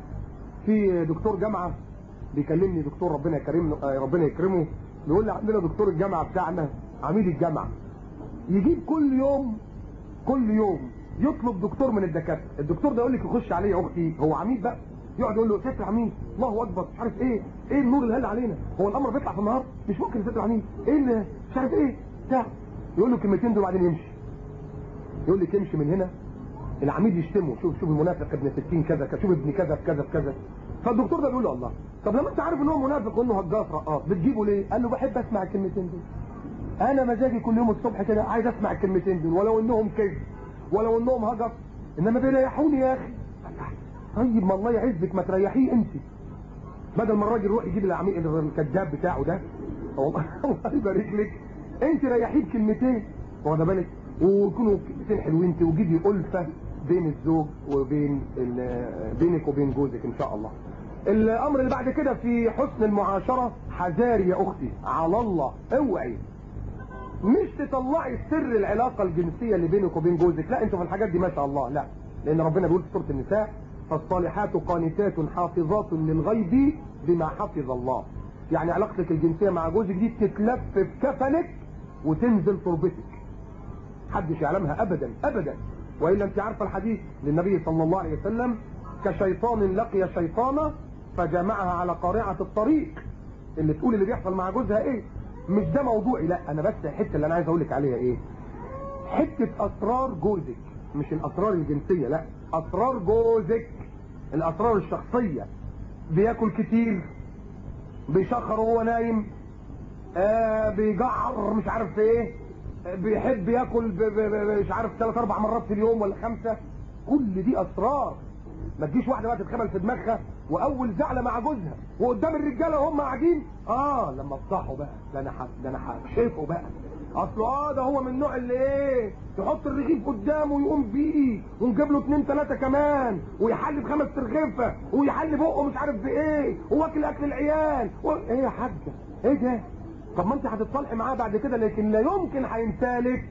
في دكتور جامعه بيكلمني دكتور ربنا يكرمه ربنا يكرمه بيقول لي عندنا دكتور الجامعه بتاعنا عميد الجامعه يجيب كل يوم كل يوم يطلب دكتور من الدكاتره الدكتور ده يقول لك يخش عليه يا اختي هو عميد بقى يقعد يقول له ستر عميد الله اكبر مش عارف ايه ايه النور اللي هل علينا هو الامر بيطلع في النهار مش ممكن ستر عميد ايه اللي مش عارف ايه بتاع يقول له كلمتين دول وبعدين يمشي يقول لك امشي من هنا العميد يشتمه شوف شوف المنافق ابن 60 كذا شوف ابن كذا في كذا في كذا فالدكتور ده بيقول له الله طب لما انت عارف ان هو منافق وانه هجاص رقاص بتجيبه ليه قال له بحب اسمع الكلمتين دول انا مزاجي كل يوم الصبح كده عايز اسمع الكلمتين دول ولو انهم كذب ولو انهم هجس انما بيريحوني يا اخي طيب ما الله يعزك ما تريحيه انت بدل ما الراجل يروح يجيب العميل الكذاب بتاعه ده والله الله يبارك لك انت ريحيه بكلمتين واخد بالك ويكونوا كلمتين حلوين توجدي الفه بين الزوج وبين ال- بينك وبين جوزك ان شاء الله الامر اللي بعد كده في حسن المعاشره حذاري يا اختي على الله اوعي مش تطلعي سر العلاقه الجنسيه اللي بينك وبين جوزك لا انتوا في الحاجات دي ما شاء الله لا لان ربنا بيقول في سوره النساء فالصالحات قانتات حافظات للغيب بما حفظ الله يعني علاقتك الجنسيه مع جوزك دي تتلف في كفنك وتنزل تربتك محدش يعلمها ابدا ابدا والا انت عارفه الحديث للنبي صلى الله عليه وسلم كشيطان لقي شيطانه فجمعها على قارعه الطريق اللي تقول اللي بيحصل مع جوزها ايه مش ده موضوعي لا انا بس الحته اللي انا عايز اقول لك عليها ايه حته اسرار جوزك مش الاسرار الجنسيه لا اسرار جوزك الاسرار الشخصيه بياكل كتير بيشخر وهو نايم آه بيجعر مش عارف في ايه آه، بيحب ياكل ب- ب- ب- مش عارف ثلاث اربع مرات في اليوم ولا خمسه كل دي اسرار ما تجيش واحده بقى تتخبل في دماغها واول زعله مع جوزها وقدام الرجاله وهم قاعدين اه لما تصحوا بقى ده انا ح- ده انا هكشفه بقى اصله اه ده هو من النوع اللي ايه يحط الرغيف قدامه ويقوم بيه ونجيب له اتنين تلاته كمان ويحل بخمس ترغيفه ويحل بقه مش عارف بايه واكل اكل العيال و... ايه يا حاجه ايه ده طب ما انت هتتصالحي معاه بعد كده لكن لا يمكن هينسالك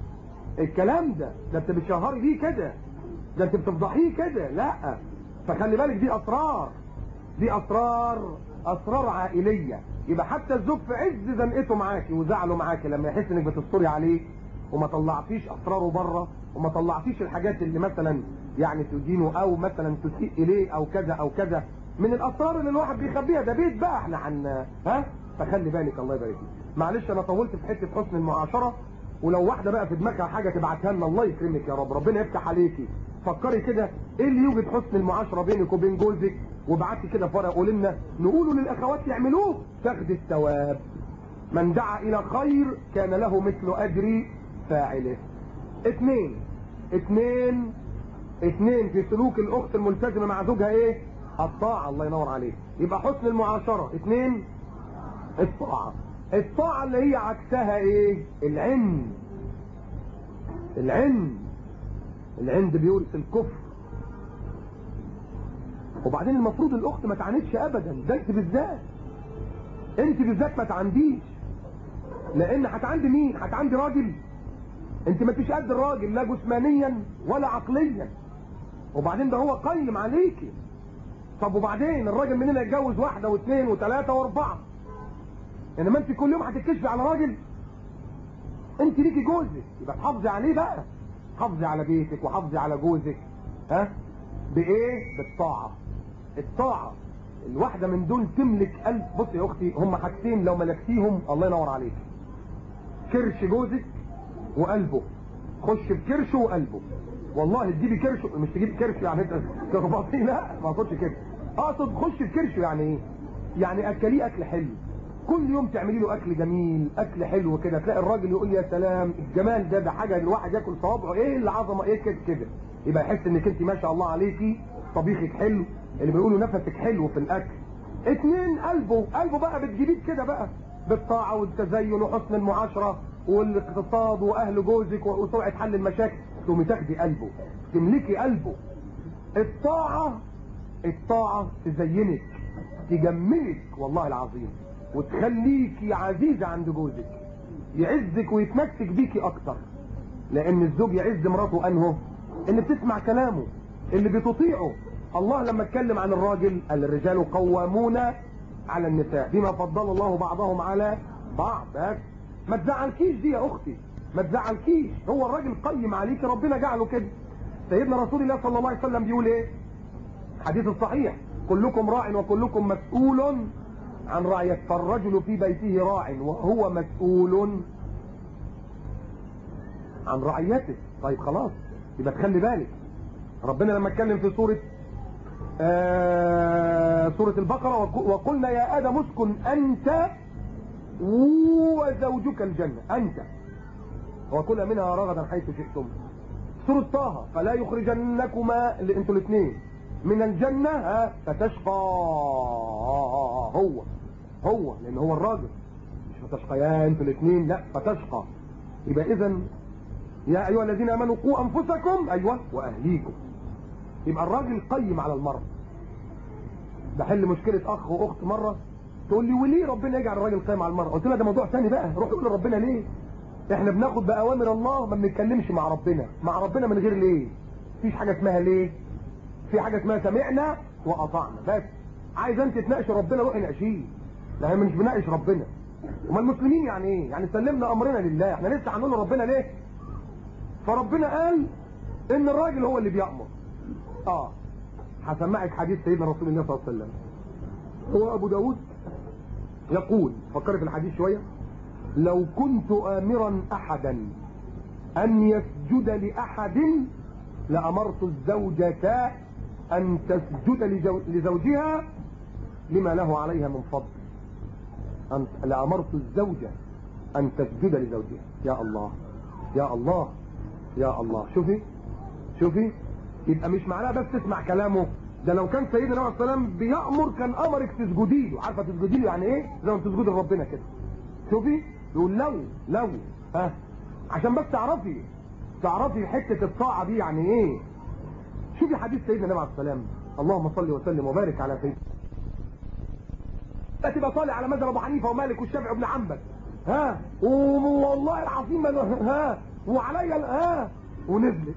الكلام ده ده انت بتشهري بيه كده ده انت بتفضحيه كده لا فخلي بالك دي اسرار دي اسرار اسرار عائليه يبقى حتى الزوج في عز زنقته معاكي وزعله معاكي لما يحس انك بتستري عليه وما طلعتيش اسراره بره وما طلعتيش الحاجات اللي مثلا يعني تدينه او مثلا تسيء اليه او كذا او كذا من الاسرار اللي الواحد بيخبيها ده بيت بقى احنا عن ها فخلي بالك الله يبارك فيك معلش انا طولت في حته حسن المعاشره ولو واحده بقى في دماغها حاجه تبعتها لنا الله يكرمك يا رب ربنا يفتح عليكي فكري كده ايه اللي يوجد حسن المعاشره بينك وبين جوزك وابعتي كده في ورقه قولي لنا نقوله للاخوات يعملوه تاخد الثواب من دعا الى خير كان له مثل اجر فاعله اثنين اثنين اثنين في سلوك الاخت الملتزمه مع زوجها ايه الطاعه الله ينور عليك يبقى حسن المعاشره اثنين الطاعه الطاعه اللي هي عكسها ايه العند العند العند بيورث الكفر وبعدين المفروض الاخت ما تعاندش ابدا ده انت بالذات انت بالذات ما تعنديش لان هتعندي مين هتعندي راجل انت ما انتش قد الراجل لا جسمانيا ولا عقليا وبعدين ده هو قيم عليكي طب وبعدين الراجل مننا يتجوز واحده واثنين وثلاثه واربعه انما انت كل يوم هتتكشفي على راجل انت ليكي جوزك يبقى تحافظي عليه بقى حافظي على بيتك وحافظي على جوزك ها بايه بالطاعه الطاعه الواحده من دول تملك قلب بصي يا اختي هم حاجتين لو ملكتيهم الله ينور عليك كرش جوزك وقلبه خش في كرشه وقلبه والله تجيبي كرشه مش تجيبي كرش يعني انت تخبطيه لا ما اقصدش كده اقصد خش في كرشه يعني ايه يعني اكليه اكل حلو كل يوم تعملي له اكل جميل اكل حلو كده تلاقي الراجل يقول يا سلام الجمال ده ده حاجه الواحد ياكل صوابعه ايه العظمه ايه كده كده يبقى يحس انك انت ما شاء الله عليكي طبيخك حلو اللي بيقولوا نفسك حلو في الاكل اتنين قلبه قلبه بقى بتجيبيه كده بقى بالطاعه والتزين وحسن المعاشره والاقتصاد واهل جوزك وسرعه حل المشاكل تقومي تاخدي قلبه تملكي قلبه الطاعه الطاعه تزينك تجملك والله العظيم وتخليكي عزيزه عند جوزك يعزك ويتمسك بيكي اكتر لان الزوج يعز مراته انه اللي بتسمع كلامه اللي بتطيعه الله لما اتكلم عن الراجل قال الرجال قوامون على النساء بما فضل الله بعضهم على بعض بس ما تزعلكيش دي يا اختي ما تزعلكيش هو الراجل قيم عليك ربنا جعله كده سيدنا رسول الله صلى الله عليه وسلم بيقول ايه حديث الصحيح كلكم راع وكلكم مسؤول عن رعيته فالرجل في بيته راع وهو مسؤول عن رعيته طيب خلاص يبقى تخلي بالك ربنا لما اتكلم في سورة آه سورة البقرة وق- وقلنا يا آدم اسكن أنت وزوجك الجنة أنت وكل منها رغدا حيث شئتم سورة طه فلا يخرجنكما اللي انتوا الاثنين من الجنة ها فتشقى هو هو لان هو الراجل مش فتشقيان انتوا الاثنين لا فتشقى يبقى اذا يا ايها الذين امنوا قوا انفسكم ايوه واهليكم يبقى الراجل قيم على المرأة بحل مشكلة اخ واخت مرة تقول لي وليه ربنا يجعل الراجل قايم على المرأة قلت لها ده موضوع ثاني بقى روح قول لربنا ليه احنا بناخد باوامر الله ما بنتكلمش مع ربنا مع ربنا من غير ليه مفيش حاجة اسمها ليه في حاجة اسمها سمعنا واطعنا بس عايز انت تناقش ربنا روحي ناقشيه لا هي مش بناقش ربنا وما المسلمين يعني ايه يعني سلمنا امرنا لله احنا لسه هنقول لربنا ليه فربنا قال ان الراجل هو اللي بيأمر اه هسمعك حديث سيدنا رسول الله صلى الله عليه وسلم هو ابو داود يقول فكر في الحديث شوية لو كنت امرا احدا ان يسجد لاحد لامرت الزوجة ان تسجد لزو- لزوجها لما له عليها من فضل أن لامرت الزوجة ان تسجد لزوجها يا الله يا الله يا الله شوفي شوفي يبقى مش معناها بس تسمع كلامه ده لو كان سيدنا عليه السلام بيأمر كان امرك تسجدي له عارفه تسجدي له يعني ايه زي ما بتسجدي لربنا كده شوفي يقول لو لو ها عشان بس تعرفي تعرفي حته الطاعه دي يعني ايه شوفي حديث سيدنا النبي عليه السلام اللهم صل وسلم وبارك على سيدنا لا تبقى طالع على مذهب ابو حنيفه ومالك والشافعي وابن حنبل ها والله العظيم ما- ها وعليا ال- ها ونزلت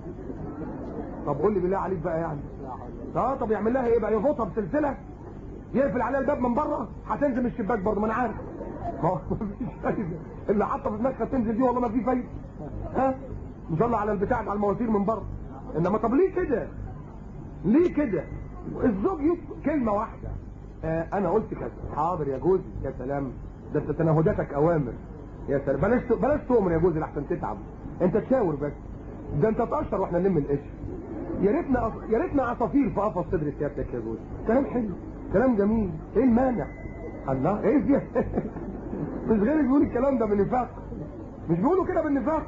طب قول لي بالله عليك بقى يعني اه طب يعمل لها ايه بقى يربطها بسلسله يقفل عليها الباب من بره هتنزل من الشباك برضه ما انا عارف ما هو مفيش فايده اللي حاطه في دماغها تنزل دي والله ما في فايده ها مطلع على البتاع على المواسير من بره انما طب ليه كده ليه كده الزوج يطلب كلمه واحده آه انا قلت كذا حاضر يا جوزي يا سلام ده انت تنهداتك اوامر يا سلام بلاش بلاش تؤمر يا جوزي لحسن تتعب انت تشاور بس ده انت تقشر واحنا نلم القشر يا ريتنا أص- يا ريتنا عصافير في قفص صدر سيادتك يا جوزي كلام حلو كلام جميل ايه المانع الله ايه دي مش غير بيقول الكلام ده بالنفاق مش بيقولوا كده بالنفاق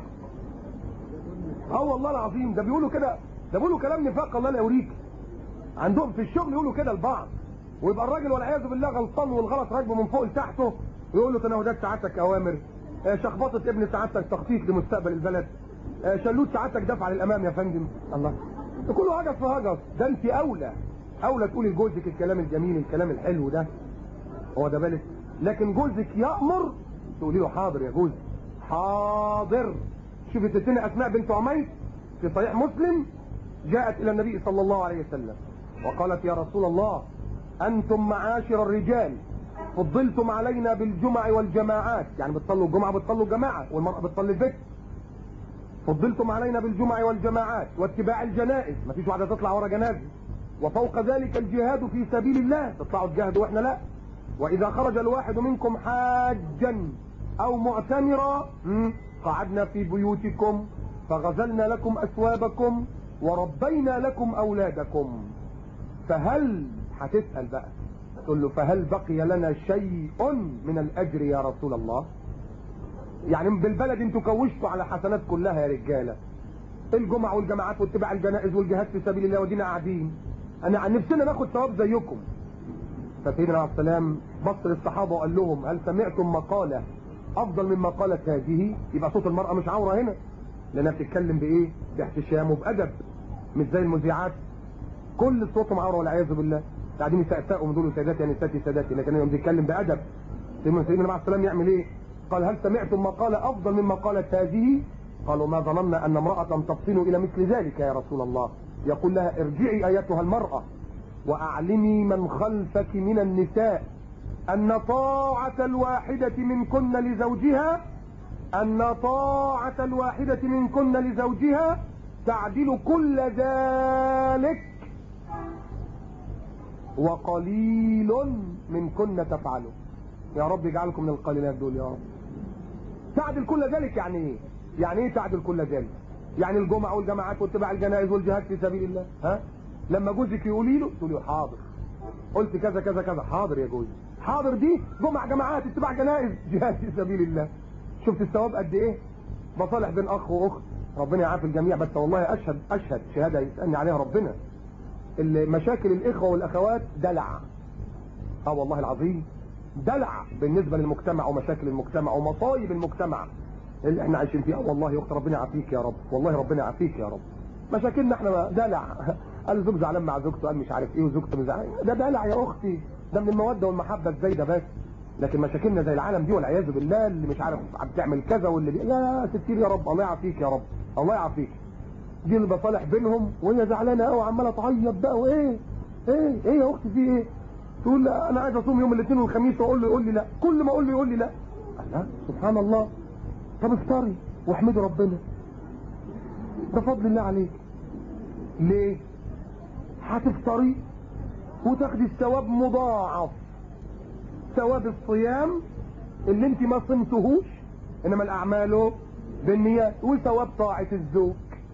اه والله العظيم ده بيقولوا كده ده بيقولوا كلام نفاق الله لا يوريك عندهم في الشغل يقولوا كده لبعض ويبقى الراجل والعياذ بالله غلطان والغلط راكبه من فوق لتحته يقول له تناولات سعادتك اوامر آه، شخبطه ابن سعادتك تخطيط لمستقبل البلد آه، شلوت سعادتك دفع للامام يا فندم الله ده كله هجس في هجس ده انت اولى اولى تقولي لجوزك الكلام الجميل الكلام الحلو ده هو ده بالك لكن جوزك يأمر تقولي له حاضر يا جوزي حاضر شوفي ستنا اسماء بنت عميس في صحيح مسلم جاءت الى النبي صلى الله عليه وسلم وقالت يا رسول الله انتم معاشر الرجال فضلتم علينا بالجمع والجماعات يعني بتصلوا الجمعه بتصلوا الجماعه والمراه بتصلي البيت فضلتم علينا بالجمع والجماعات واتباع الجنائز مفيش واحده تطلع ورا جنازه وفوق ذلك الجهاد في سبيل الله تطلعوا تجاهدوا واحنا لا واذا خرج الواحد منكم حاجا او معتمرا مم، قعدنا في بيوتكم فغزلنا لكم اثوابكم وربينا لكم اولادكم فهل هتسال بقى تقول له فهل بقي لنا شيء من الاجر يا رسول الله يعني بالبلد انتوا كوشتوا على حسنات كلها يا رجاله الجمع والجماعات واتباع الجنائز والجهاد في سبيل الله ودينا قاعدين انا عن نفسنا ناخد ثواب زيكم فسيدنا عليه السلام بص للصحابه وقال لهم هل سمعتم مقاله افضل من مقاله هذه يبقى صوت المراه مش عوره هنا لانها بتتكلم بايه باحتشام وبادب مش زي المذيعات كل صوتهم عوره والعياذ بالله قاعدين يسقسقوا من دول سادتي يعني سادتي سادتي لكن هو بيتكلم بادب سيدنا سيدنا عليه السلام يعمل ايه قال هل سمعتم مقاله افضل من مقاله هذه قالوا ما ظننا ان امراه تفطن الى مثل ذلك يا رسول الله يقول لها ارجعي ايتها المراه واعلمي من خلفك من النساء ان طاعه الواحده منكن لزوجها ان طاعه الواحده منكن لزوجها تعدل كل ذلك وقليل منكن تفعله يا رب اجعلكم من القليلات دول يا رب تعدل كل ذلك يعني ايه يعني ايه تعدل كل ذلك يعني الجمعة والجماعات واتباع الجنائز والجهاد في سبيل الله ها لما جوزك يقولي له تقولي له حاضر قلت كذا كذا كذا حاضر يا جوزي حاضر دي جمع جماعات اتباع جنائز جهاد في سبيل الله شفت الثواب قد ايه مصالح بين اخ واخت ربنا يعافي الجميع بس والله اشهد اشهد شهاده يسالني عليها ربنا مشاكل الاخوه والاخوات دلع اه والله العظيم دلع بالنسبه للمجتمع ومشاكل المجتمع ومصايب المجتمع اللي احنا عايشين فيها والله يا اخت ربنا يعافيك يا رب والله ربنا يعافيك يا رب مشاكلنا احنا دلع قال زوج زعلان مع زوجته قال مش عارف ايه وزوجته مش زعلان ده دلع يا اختي ده من الموده والمحبه الزايده بس لكن مشاكلنا زي العالم دي والعياذ بالله اللي مش عارف بتعمل كذا واللي بي... يا ستير يا رب الله يعافيك يا رب الله يعافيك دي المصالح بينهم وهي زعلانه قوي وعماله تعيط بقى وايه ايه ايه يا اختي في ايه تقول لا انا عايز اصوم يوم الاثنين والخميس واقول له يقول لي لا كل ما اقول له يقول لي لا لا سبحان الله طب افطري واحمدي ربنا ده فضل الله عليك ليه هتفطري وتاخدي الثواب مضاعف ثواب الصيام اللي انت ما صمتهوش انما الاعمال بالنيات وثواب طاعة الزوج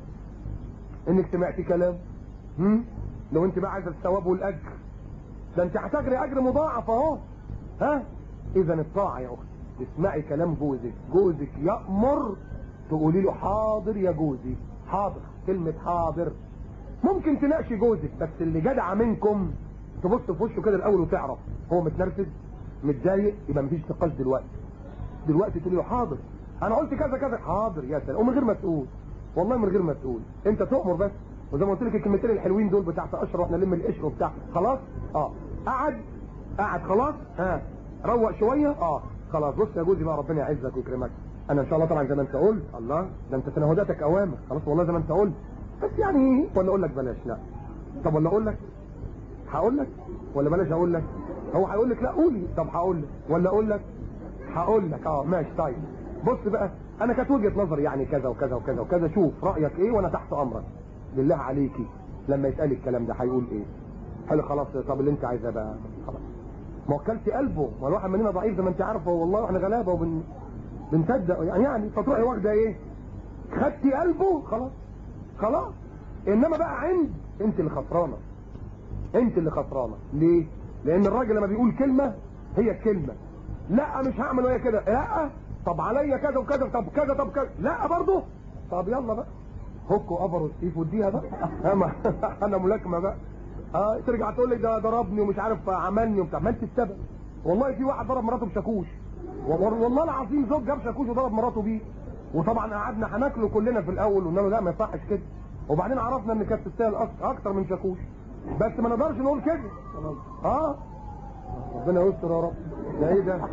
انك سمعتي كلام هم؟ لو انت بقى عايزه الثواب والاجر ده انت هتجري اجر مضاعف اهو ها اذا الطاعه يا اختي تسمعي كلام جوزك جوزك يامر تقولي له حاضر يا جوزي حاضر كلمه حاضر ممكن تناقشي جوزك بس اللي جدع منكم تبص في وشه كده الاول وتعرف هو متنرفز متضايق يبقى مفيش نقاش دلوقتي دلوقتي تقولي له حاضر انا قلت كذا كذا حاضر يا سلام ومن غير ما تقول والله من غير ما تقول انت تؤمر بس وزي ما قلت لك الكلمتين الحلوين دول بتاعت اشرف واحنا نلم القشر وبتاع خلاص اه قعد قعد خلاص ها روق شويه اه خلاص بص يا جوزي بقى ربنا يعزك ويكرمك انا ان شاء الله طبعا زي ما انت قلت الله ده انت تنهداتك اوامر خلاص والله زي ما انت قلت بس يعني ولا اقول لك بلاش لا طب ولا اقول لك هقول لك ولا بلاش اقول لك هو هيقول لك لا قولي طب هقول لك ولا اقول لك هقول لك اه ماشي طيب بص بقى انا كانت وجهه نظري يعني كذا وكذا وكذا وكذا شوف رايك ايه وانا تحت امرك بالله عليكي لما يسالي الكلام ده هيقول ايه قال خلاص طب اللي انت عايزاه بقى خلاص ما وكلتي قلبه ما الواحد مننا ضعيف زي ما انت عارفه والله احنا غلابه وبن بنصدق يعني يعني فتروحي واخده ايه خدتي قلبه خلاص خلاص انما بقى عند انت اللي خسرانه انت اللي خسرانه ليه لان الراجل لما بيقول كلمه هي الكلمه لا مش هعمل وهي كده لا طب عليا كذا وكذا طب كذا طب كذا لا برضه طب يلا بقى هوك وقفر وستيف واديها بقى اما انا ملاكمه بقى اه ترجع تقول لي ده ضربني ومش عارف عملني وبتاع ما انت السبب والله في واحد ضرب مراته بشاكوش والله العظيم زوج جاب شاكوش وضرب مراته بيه وطبعا قعدنا هناكله كلنا في الاول وقلنا له لا ما يصحش كده وبعدين عرفنا ان كانت تستاهل اكتر من شاكوش بس ما نقدرش نقول كده اه ربنا يستر يا رب ده ايه ده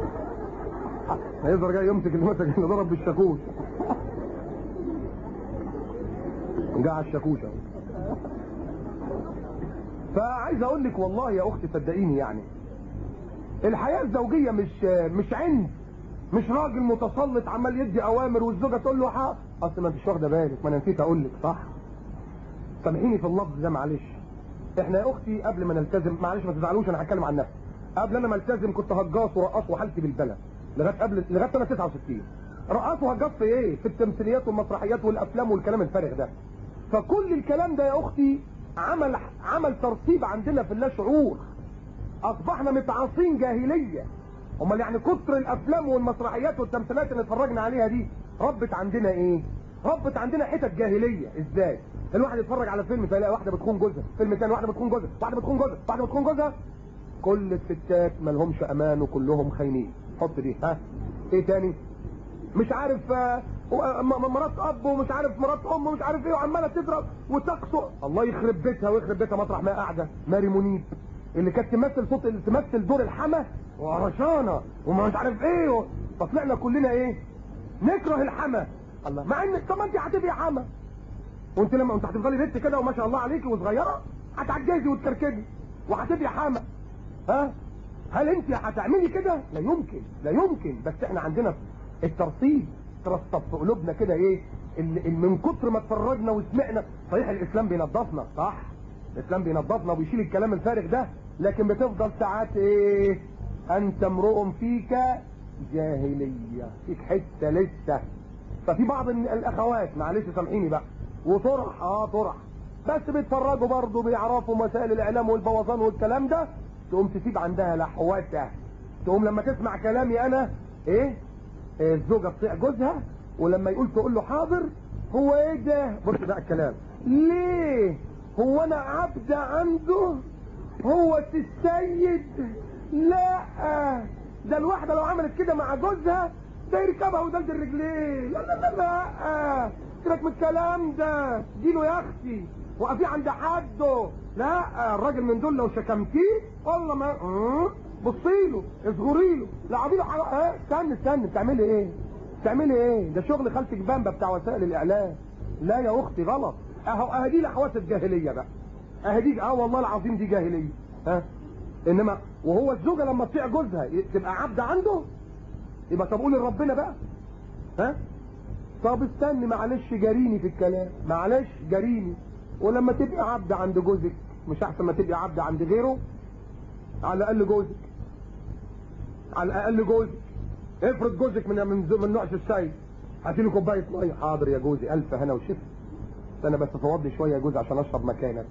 هيظهر جاي يمسك المسك اللي ضرب بالشاكوش جه على الشاكوش اهو فعايز اقول لك والله يا اختي صدقيني يعني الحياه الزوجيه مش مش عند مش راجل متسلط عمال يدي اوامر والزوجه تقول له حق اصل ما انتش واخده بالك ما انا نسيت اقول لك صح سامحيني في اللفظ ده معلش احنا يا اختي قبل ما نلتزم معلش ما تزعلوش انا هتكلم عن نفسي قبل انا ما التزم كنت هجاص ورقاص وحالتي بالبلد لغايه قبل لغايه سنه 69 رقاص وهجاص في ايه في التمثيليات والمسرحيات والافلام والكلام الفارغ ده فكل الكلام ده يا اختي عمل عمل ترتيب عندنا في اللاشعور اصبحنا متعاصين جاهليه امال يعني كتر الافلام والمسرحيات والتمثيلات اللي اتفرجنا عليها دي ربت عندنا ايه ربت عندنا حتت جاهليه ازاي الواحد يتفرج على فيلم فيلاقي واحده بتخون جوزها فيلم تاني واحده بتخون جوزها واحده بتخون جوزها واحده بتخون جوزها كل الستات ما لهمش امان وكلهم خاينين حط دي ها ايه تاني مش عارف آه مرات اب ومش عارف مرات ام ومش عارف ايه وعماله تضرب وتقصر الله يخرب بيتها ويخرب بيتها مطرح ما قاعده ماري منيب اللي كانت تمثل صوت اللي تمثل دور الحما وقرشانه وما مش عارف ايه و... فطلعنا كلنا ايه نكره الحما الله مع ان طب ما انت هتبقي حما وانت لما انت هتفضلي بنت كده وما شاء الله عليكي وصغيره هتعجزي وتكركبي وهتبقي حما ها هل انت هتعملي كده لا يمكن لا يمكن بس احنا عندنا الترصيد ترصد في قلوبنا كده ايه اللي من كتر ما اتفرجنا وسمعنا صحيح الاسلام بينظفنا صح الاسلام بينظفنا وبيشيل الكلام الفارغ ده لكن بتفضل ساعات ايه انت امرؤ فيك جاهليه فيك حته لسه ففي بعض الاخوات معلش سامحيني بقى وطرح اه طرح بس بيتفرجوا برضه بيعرفوا مسائل الاعلام والبوظان والكلام ده تقوم تسيب عندها لحوته تقوم لما تسمع كلامي انا ايه إيه الزوجه تطيع جوزها ولما يقول تقول له حاضر هو ايه ده بص بقى الكلام ليه هو انا عبد عنده هو السيد لا ده الواحده لو عملت كده مع جوزها ده يركبها ودلد الرجلين لا لا لا لا سيبك من الكلام ده اديله يا اختي وقفي عند حده لا الراجل من دول لو شكمتيه والله ما بصي له اصغري له لعبي له حاجه اه استنى استنى بتعملي ايه؟ بتعملي ايه؟ ده شغل خالتك بامبا بتاع وسائل الاعلام لا يا اختي غلط اهو اهدي لحواس الجاهليه بقى اهدي اه والله العظيم دي جاهليه ها انما وهو الزوجه لما تطيع جوزها تبقى عبده عنده يبقى طب قولي لربنا بقى ها طب استني معلش جاريني في الكلام معلش جاريني ولما تبقى عبد عند جوزك مش احسن ما تبقى عبد عند غيره على الاقل جوزك على الاقل جوزك افرض جوزك من من, من نوع السيد هاتي لي كوبايه ميه حاضر يا جوزي الف هنا وشفا انا بس فوضي شويه يا جوزي عشان اشرب مكانك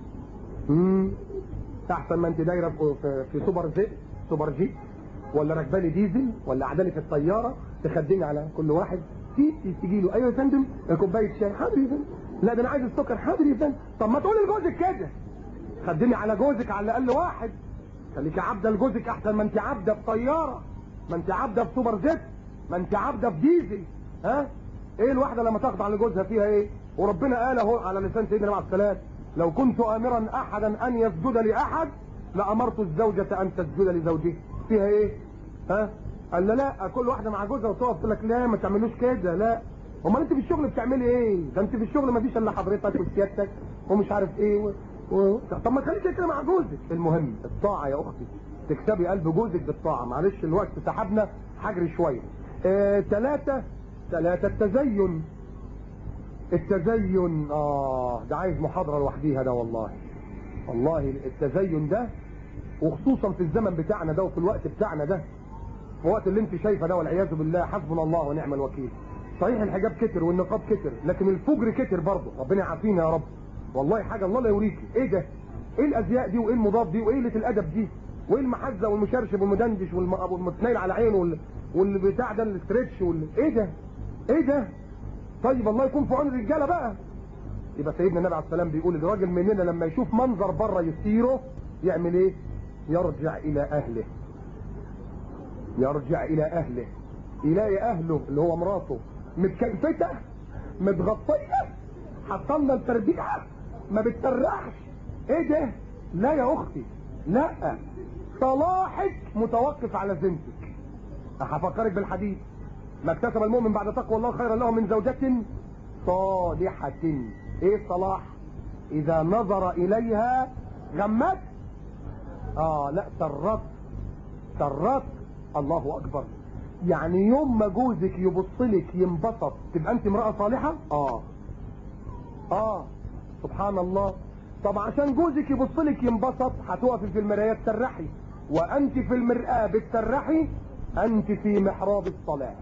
امم احسن ما انت دايره في, في سوبر زيت سوبر جيت ولا راكبالي ديزل ولا قعدالي في الطياره تخدمي على كل واحد تيجي تيجي له ايوه يا فندم كوبايه شاي حاضر يا فندم لا ده انا عايز السكر حاضر يا فندم طب ما تقولي لجوزك كده خدمي على جوزك على الاقل واحد خليكي عبده لجوزك احسن ما انت عبده في طياره ما انت عبده في سوبر جيت ما انت عبده في ديزل ها ايه الواحده لما تخضع لجوزها فيها ايه وربنا قال اهو على لسان سيدنا عليه السلام لو كنت امرا احدا ان يسجد لاحد لامرت الزوجه ان تسجد لزوجها فيها ايه ها قال لا لا كل واحده مع جوزها وتقف تقول لك لا ما تعملوش كده لا امال انت في الشغل بتعملي ايه ده انت في الشغل ما فيش الا حضرتك وسيادتك ومش عارف ايه و... و... طب ما تخليك كده مع جوزك المهم الطاعه يا اختي تكسبي قلب جوزك بالطاعه معلش الوقت سحبنا حجري شويه ثلاثه آه ثلاثه التزين التزين اه ده عايز محاضره لوحديها ده والله والله التزين ده وخصوصا في الزمن بتاعنا ده وفي الوقت بتاعنا ده في الوقت اللي انت شايفه ده والعياذ بالله حسبنا الله ونعم الوكيل صحيح الحجاب كتر والنقاب كتر لكن الفجر كتر برضه ربنا يعافينا يا رب والله حاجه الله لا يوريكي ايه ده ايه الازياء دي وايه المضاد دي وايه قله الادب دي وايه المحزه والمشرشب والمدندش والمتنيل على عينه وال... والبتاع ده الاسترتش وال... ايه ده ايه ده طيب الله يكون في عون الرجاله بقى يبقى سيدنا النبي عليه السلام بيقول الراجل مننا لما يشوف منظر بره يثيره يعمل ايه يرجع الى اهله يرجع الى اهله يلاقي اهله اللي هو مراته متكلفته متغطيه حصلنا التربيعه ما بتسرحش ايه ده لا يا اختي لا صلاحك متوقف على زينتك هفكرك بالحديث ما اكتسب المؤمن بعد تقوى الله خيرا له من زوجة صالحة ايه الصلاح اذا نظر اليها غمت اه لا سرت سرت الله اكبر يعني يوم ما جوزك يبص لك ينبسط تبقى انت امرأة صالحة اه اه سبحان الله طب عشان جوزك يبص لك ينبسط هتقفي في المراية تسرحي وانت في المرآة بتسرحي انت في محراب الصلاة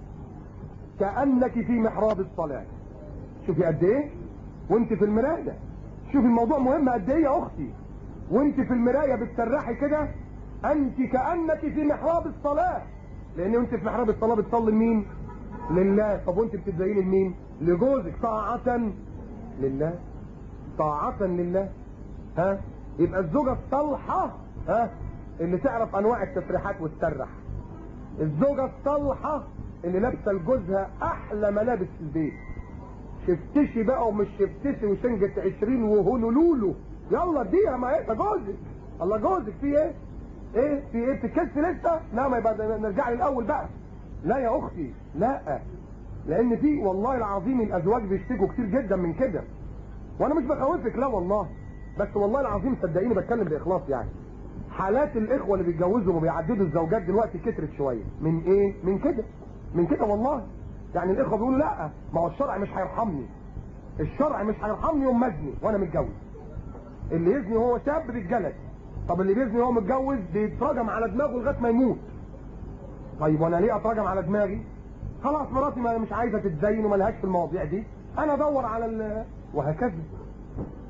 كأنك في محراب الصلاة شوفي قد ايه وانت في المراية شوفي الموضوع مهم قد ايه يا اختي وانت في المراية بتسرحي كده انت كأنك في محراب الصلاة لان انت في محراب الصلاة بتصلي لمين لله طب وانت بتتزيني لمين لجوزك طاعة لله طاعة لله ها يبقى الزوجة الصالحة ها اللي تعرف انواع التسريحات وتسرح الزوجة الصالحة اللي لابسه لجوزها احلى ملابس في البيت شفتشي بقى ومش شفتشي وشنجة عشرين وهولولولو يلا اديها ما ايه ده جوزك الله جوزك في ايه ايه في ايه بتتكسي لسه لا ما يبقى نرجع للاول بقى لا يا اختي لا لان في والله العظيم الازواج بيشتكوا كتير جدا من كده وانا مش بخوفك لا والله بس والله العظيم صدقيني بتكلم باخلاص يعني حالات الاخوه اللي بيتجوزوا وبيعددوا الزوجات دلوقتي كترت شويه من ايه من كده من كده والله يعني الاخوه بيقولوا لا ما هو الشرع مش هيرحمني الشرع مش هيرحمني يوم ما ازني وانا متجوز اللي يزني هو شاب بيتجلد طب اللي بيزني وهو متجوز بيتراجم على دماغه لغايه ما يموت طيب وانا ليه اتراجم على دماغي خلاص مراتي ما مش عايزه تتزين وما لهاش في المواضيع دي انا ادور على ال... وهكذا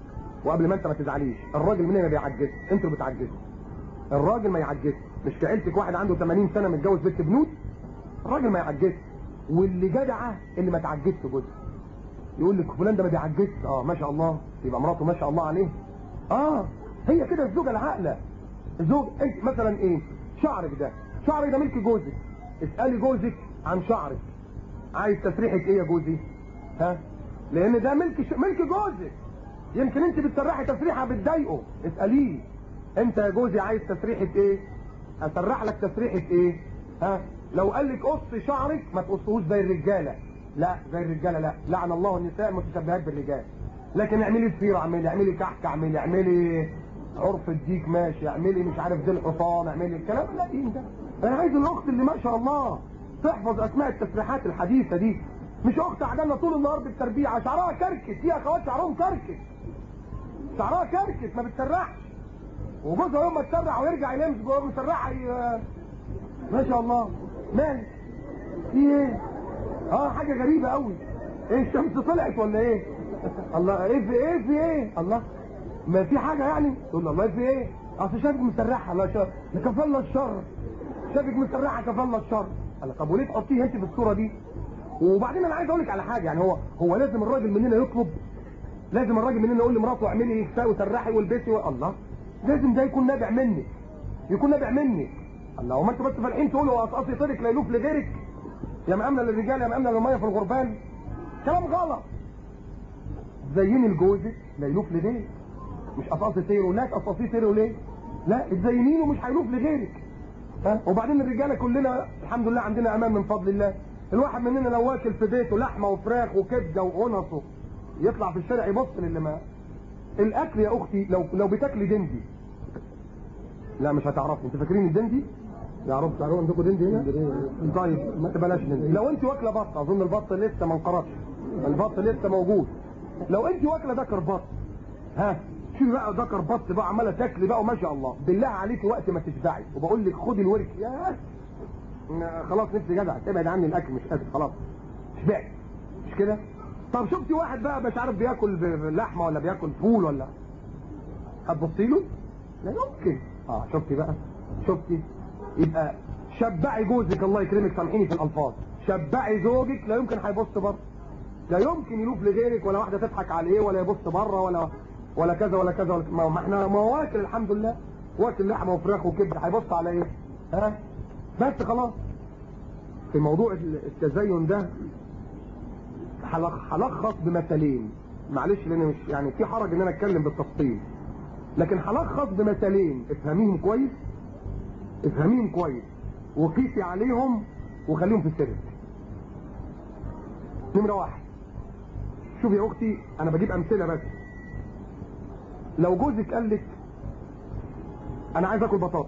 وقبل ما انت ما تزعليش الراجل منين ما بيعجزش انتوا اللي بتعجزوا الراجل ما يعجزش مش في عيلتك واحد عنده 80 سنه متجوز بنت بنوت الراجل ما يعجزش واللي جدعه اللي ما تعجزش جوزها يقول لك فلان ده ما بيعجزش اه ما شاء الله يبقى مراته ما شاء الله عليه اه هي كده الزوجه العاقله الزوج انت مثلا ايه شعرك ده شعرك ده ملك جوزك اسالي جوزك عن شعرك عايز تسريحه ايه يا جوزي ها لان ده ملك ش... ملك جوزك يمكن انت بتسرحي تسريحه بتضايقه اساليه انت يا جوزي عايز تسريحه ايه اسرح لك تسريحه ايه ها لو قال لك قص شعرك ما تقصهوش زي الرجاله لا زي الرجاله لا لعن الله النساء المتشبهات بالرجال لكن اعملي السيره اعملي اعملي كحك اعملي اعملي عرف الديك ماشي اعملي مش عارف ذي الحصان اعملي الكلام لا ايه ده انا عايز الاخت اللي ما شاء الله تحفظ اسماء التسريحات الحديثه دي مش اخت قاعده طول النهار بالتربيع شعرها كركس في اخوات شعرهم كركس شعرها كركس ما بتسرحش وجوزها يوم ما تسرح ويرجع يلمس جوه مسرحه ي- ما شاء الله مالك في ايه اه حاجه غريبه قوي ايه الشمس طلعت ولا ايه الله ايه في ايه في ايه الله ما في حاجه يعني تقول له الله في ايه اصل شافك مسرحه الله شاف كفى الله الشر شافك مسرحه كفى الله الشر قال لك طب وليه تحطيه انت في الصوره دي وبعدين انا عايز اقول لك على حاجه يعني هو هو لازم الراجل مننا يطلب لازم الراجل مننا يقول لمراته اعملي كفايه وسرحي والبسي و... الله لازم ده يكون نابع منك يكون نابع منك الله وما انتوا بس فالحين تقولوا قصقصي طريق لا يلوف لغيرك يا مأمنة للرجال يا مأمنة للمية في الغربان كلام غلط زيني لجوزك لا يلوف لغيرك مش قصقصي سيره لا تقصقصيه سيره ليه لا تزينينه مش هيلوف لغيرك ها وبعدين الرجاله كلنا الحمد لله عندنا امان من فضل الله الواحد مننا لو واكل في بيته لحمه وفراخ وكبده وقنصه يطلع في الشارع يبص للي ما الاكل يا اختي لو لو بتاكلي دندي لا مش هتعرفي انت فاكرين الدندي يعرفوا تعرفوا عندكم دندي هنا طيب ما تبلاش دندي لو انت واكله بط اظن البط لسه ما انقرضش البط لسه موجود لو انت واكله ذكر بط ها شوفي بقى ذكر بط بقى عماله تاكلي بقى وما شاء الله بالله عليك وقت ما تشبعي وبقول لك خدي الورك يا خلاص نفسي جدع تبعد عني الاكل مش قادر خلاص شبعت مش كده طب شفتي واحد بقى مش عارف بياكل ب- لحمه ولا بياكل فول ولا هتبصي له لا يمكن اه شفتي بقى شفتي يبقى شبعي جوزك الله يكرمك سامحيني في الالفاظ شبعي زوجك لا يمكن هيبص بره لا يمكن يلوف لغيرك ولا واحده تضحك عليه ولا يبص بره ولا ولا كذا ولا كذا ولا ما ما احنا ما هو واكل الحمد لله واكل لحمه وفراخ وكبده هيبص على ايه؟ ها بس خلاص في موضوع التزين ده هلخ- هلخص بمثلين معلش لان مش يعني في حرج ان انا اتكلم بالتفصيل لكن هلخص بمثلين افهميهم كويس افهميهم كويس وقيسي عليهم وخليهم في سرك نمرة واحد شوفي يا اختي انا بجيب امثلة بس لو جوزك قال لك انا عايز اكل بطاطس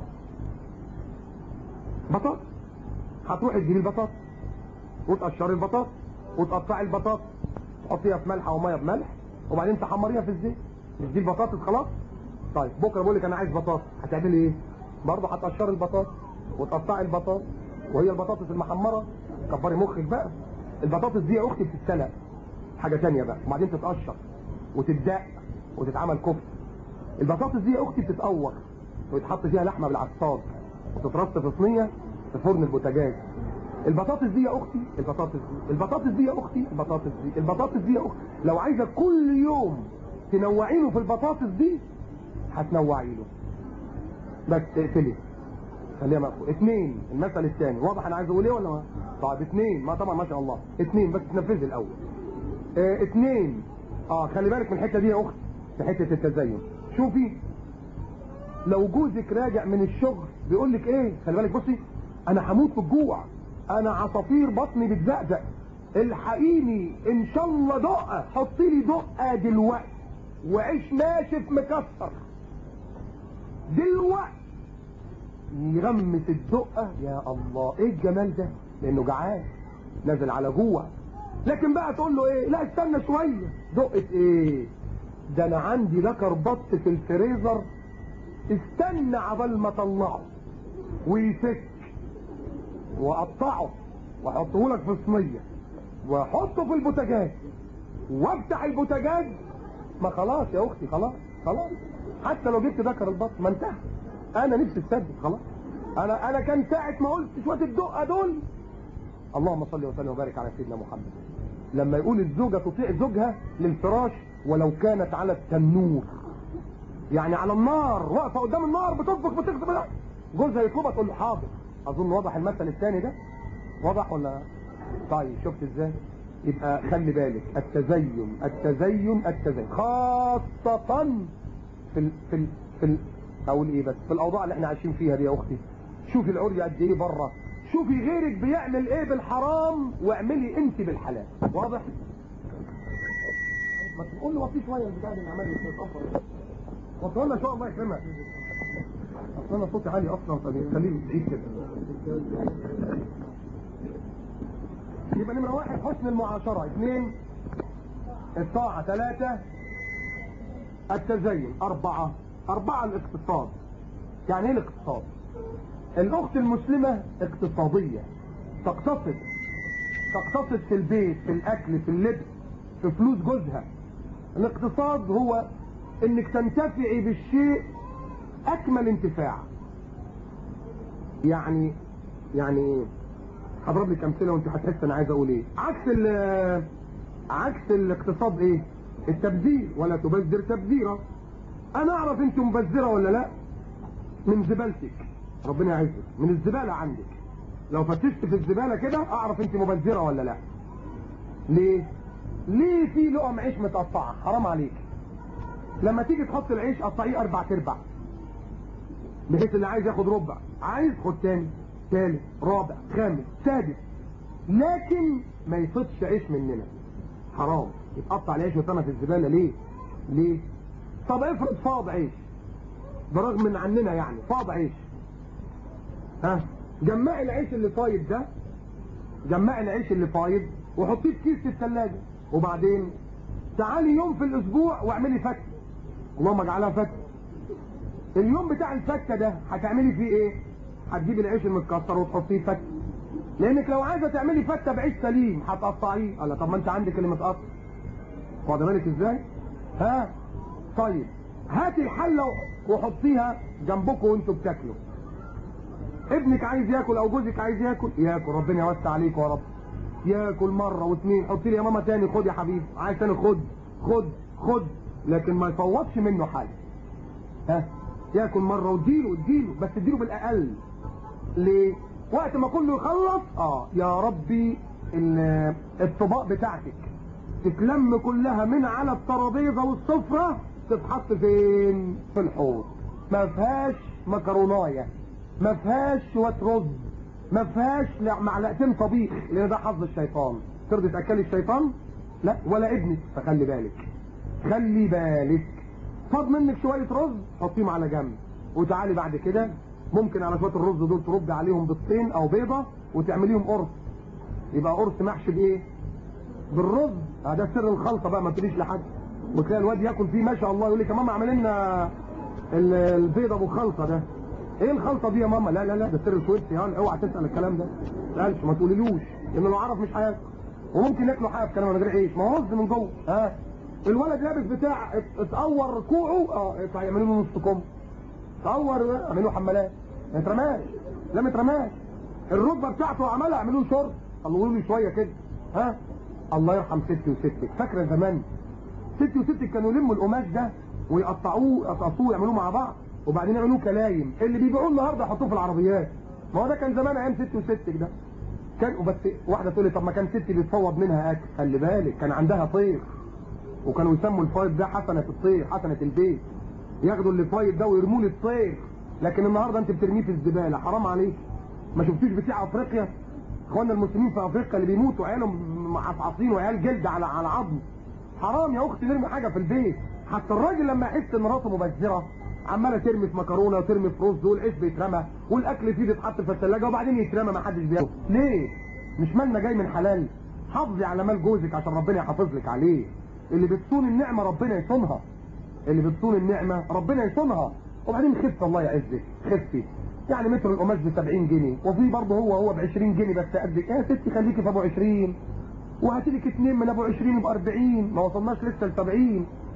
بطاطس هتروحي تجيبي البطاطس وتقشري البطاطس وتقطعي البطاطس تحطيها في ملح او ميه بملح وبعدين تحمريها في الزيت مش دي البطاطس خلاص طيب بكره بقول لك انا عايز بطاطس هتعملي ايه برضه هتقشري البطاطس وتقطعي البطاطس وهي البطاطس المحمره كبري مخك بقى البطاطس دي يا اختي بتتسلق حاجه ثانيه بقى وبعدين تتقشر وتتدق وتتعمل كفته البطاطس دي يا اختي بتتقور ويتحط فيها لحمه بالعصاج وتترص في صينيه في فرن البوتاجاز البطاطس دي يا اختي البطاطس دي البطاطس دي يا اختي البطاطس دي البطاطس دي يا اختي لو عايزه كل يوم تنوعي له في البطاطس دي هتنوعي له بس تقفلي خليها مقفول اثنين المثل الثاني واضح انا عايز اقول ايه ولا ما طيب اثنين ما طبعا ما شاء الله اثنين بس تنفذي الاول اه اثنين اه خلي بالك من الحته دي يا اختي في حته التزين شوفي لو جوزك راجع من الشغل بيقول لك ايه خلي بالك بصي انا هموت في الجوع انا عصافير بطني بتزقزق الحقيني ان شاء الله دقه حطي لي دقه دلوقتي وعيش ناشف مكسر دلوقتي يغمس الدقه يا الله ايه الجمال ده لانه جعان نازل على جوع لكن بقى تقول له ايه لا استنى شويه دقه ايه ده انا عندي ذكر بط في الفريزر استنى عبال ما اطلعه ويفك واقطعه واحطه لك في صينيه واحطه في البوتاجاز وافتح البوتاجاز ما خلاص يا اختي خلاص خلاص حتى لو جبت ذكر البطن ما انتهى انا نفسي تصدق خلاص انا انا كان ساعه ما قلت شويه الدقه دول اللهم صل وسلم وبارك على سيدنا محمد لما يقول الزوجه تطيع زوجها للفراش ولو كانت على التنور يعني على النار واقفه قدام النار بتطبخ بتغسل جوزها يطلبها تقول له حاضر اظن واضح المثل الثاني ده واضح ولا طيب شفت ازاي يبقى خلي بالك التزين التزين التزين خاصة في ال في ال في ال اقول ايه بس في الاوضاع اللي احنا عايشين فيها دي يا اختي شوفي العري قد ايه بره شوفي غيرك بيعمل ايه بالحرام واعملي انت بالحلال واضح ما تقول له وطي شويه البتاع اللي عمال يتاخر وصلنا شاء الله يكرمك اصل انا صوتي عالي اصلا فبيخليني بعيد كده يبقى نمرة واحد حسن المعاشرة اثنين الطاعة ثلاثة التزين أربعة أربعة الاقتصاد يعني ايه الاقتصاد الأخت المسلمة اقتصادية تقتصد تقتصد في البيت في الأكل في اللبس في فلوس جوزها الاقتصاد هو انك تنتفعي بالشيء اكمل انتفاع يعني يعني ايه هضرب لك امثله وانت هتحس انا عايز اقول ايه عكس ال عكس الاقتصاد ايه التبذير ولا تبذر تبذيرا انا اعرف انت مبذره ولا لا من زبالتك ربنا يعزك من الزباله عندك لو فتشت في الزباله كده اعرف انت مبذره ولا لا ليه ليه في لقم عيش متقطعه حرام عليك لما تيجي تحط العيش قطعيه اربع تربع بحيث اللي عايز ياخد ربع عايز خد تاني ثالث رابع خامس سادس لكن ما يفضش عيش مننا حرام يتقطع العيش ويترمى في الزباله ليه ليه طب افرض فاض عيش برغم من عننا يعني فاض عيش ها جمعي العيش اللي فايض ده جمعي العيش اللي فايض وحطيه في كيس في الثلاجه وبعدين تعالي يوم في الاسبوع واعملي فته اللهم اجعلها فته اليوم بتاع الفته ده هتعملي فيه ايه هتجيبي العيش المتكسر وتحطيه فته لانك لو عايزه تعملي فته بعيش سليم هتقطعيه قال طب ما انت عندك اللي متقطع واخد بالك ازاي ها طيب هاتي الحله وحطيها جنبكم وانتوا بتاكلوا ابنك عايز ياكل او جوزك عايز ياكل ياكل ربنا يوسع عليك يا رب ياكل مره واثنين حط لي يا ماما تاني خد يا حبيبي عايز تاني خد خد خد لكن ما يفوتش منه حاجه ها ياكل مره واديله اديله بس اديله بالاقل ليه وقت ما كله يخلص اه يا ربي الطباق بتاعتك تتلم كلها من على الترابيزه والسفره تتحط فين في الحوض ما فيهاش مكرونايه ما فيهاش شويه رز ما فيهاش معلقتين طبيخ لان ده حظ الشيطان ترضي تاكلي الشيطان لا ولا ابنك فخلي بالك خلي بالك فاض منك شويه رز حطيهم على جنب وتعالي بعد كده ممكن على شويه الرز دول ترد عليهم بيضتين او بيضه وتعمليهم قرص يبقى قرص محشي بايه بالرز ده سر الخلطه بقى ما تقوليش لحد وتلاقي الواد ياكل فيه ما شاء الله يقول لك يا ماما اعمل لنا البيض ابو خلطه ده ايه الخلطه دي يا ماما لا لا لا ده سر الكويتي يعني اوعى تسال الكلام ده ما تسالش ما تقوليلوش لانه لو عرف مش هياكل وممكن ياكلوا حاجه كلام من غير عيش ما هو رز من جوه ها الولد لابس بتاع اتقور كوعه اه يعملوا له نص كم اتقور اعملوا حمالات ما يترماش لا ما يترماش الركبه بتاعته عملها اعملوا له شرب قالوا له شويه كده ها الله يرحم ستي وستك فاكره زمان ستي وستك كانوا يلموا القماش ده ويقطعوه يقطعوه يعملوه مع بعض وبعدين يعملوه كلايم اللي بيبيعوه النهارده يحطوه في العربيات ما هو ده كان زمان ايام ستي وستك ده كان وبس واحده تقول لي طب ما كان ستي بتفوض منها اكل خلي بالك كان عندها طير وكانوا يسموا الفايض ده حسنه الطير حسنه البيت ياخدوا اللي فايض ده ويرموه للطير لكن النهارده انت بترميه في الزباله حرام عليك ما شفتوش بتاع افريقيا اخواننا المسلمين في افريقيا اللي بيموتوا عيالهم معصعصين وعيال جلد على على عظم حرام يا اختي نرمي حاجه في البيت حتى الراجل لما يحس ان مراته مبذره عماله ترمي في مكرونه وترمي في رز والعيش بيترمى والاكل فيه بيتحط في الثلاجه وبعدين يترمى ما حدش بياكل ليه مش مالنا جاي من حلال حافظي على مال جوزك عشان ربنا يحافظ لك عليه اللي بتصون النعمه ربنا يصونها اللي بتصون النعمه ربنا يصونها وبعدين خف الله يعزك خفي يعني متر القماش ب 70 جنيه وفي برضه هو هو ب 20 جنيه بس قدك يا ستي خليكي في ابو 20 وهاتي لك اثنين من ابو 20 ب 40 ما وصلناش لسه ل 70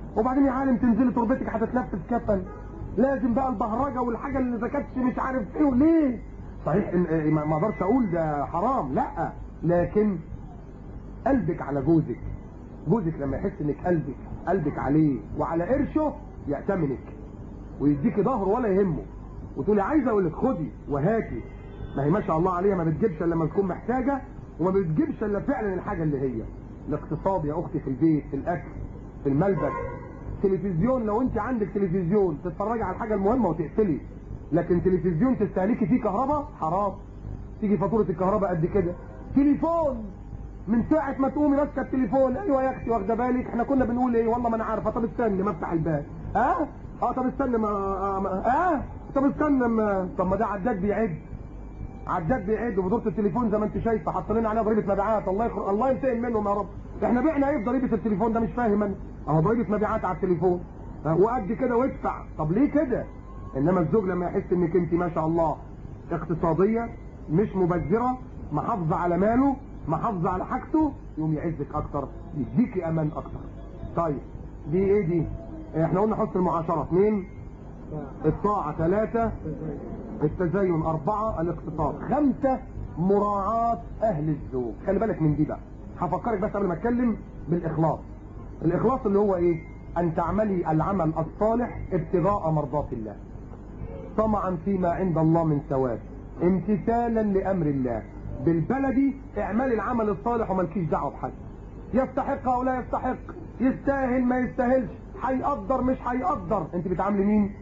وبعدين يا عالم تنزلي تربتك هتتنفس كفن لازم بقى البهرجه والحاجه اللي اذا كانتش مش عارف ايه وليه صحيح إن- إيه، ما ما اقدرش اقول ده حرام لا لكن قلبك على جوزك جوزك لما يحس انك قلبك قلبك عليه وعلى قرشه يأتمنك ويديكي ظهر ولا يهمه وتقولي عايزه اقول لك خدي وهاتي ما هي ما شاء الله عليها ما بتجيبش الا لما تكون محتاجه وما بتجيبش الا فعلا الحاجه اللي هي الاقتصاد يا اختي في البيت في الاكل في الملبس تلفزيون لو انت عندك تلفزيون تتفرجي على الحاجه المهمه وتقفلي لكن تلفزيون تستهلكي فيه كهرباء حرام تيجي فاتوره الكهرباء قد كده تليفون من ساعة ما تقومي ماسكة التليفون ايوه يا اختي واخدة بالك احنا كنا بنقول ايه والله ما انا عارفة طب استني ما افتح الباب ها اه طب استنى ما اه ما- اه طب استنى ما طب ما ده عداد بيعد عداد بيعد وفاتورة التليفون زي ما انت شايفة حاطين لنا عليها ضريبة مبيعات الله يخر... الله ينتقم منهم يا رب احنا بعنا ايه بضريبة التليفون ده مش فاهم انا اهو ضريبة مبيعات على التليفون اه، وقد كده وادفع طب ليه كده انما الزوج لما يحس انك انت ما شاء الله اقتصادية مش مبذرة محافظة على ماله محافظة على حاجته يقوم يعزك اكتر يديكي امان اكتر طيب دي ايه دي احنا قلنا حسن المعاشرة اثنين الطاعة ثلاثة التزين أربعة الاقتصاد خمسة مراعاة أهل الزوج خلي بالك من دي بقى هفكرك بس قبل ما أتكلم بالإخلاص الإخلاص اللي هو إيه أن تعملي العمل الصالح ابتغاء مرضات الله طمعا فيما عند الله من ثواب امتثالا لأمر الله بالبلدي اعملي العمل الصالح وملكيش دعوة بحد يستحق أو لا يستحق يستاهل ما يستاهلش هيقدر مش هيقدر انت بتعاملي مين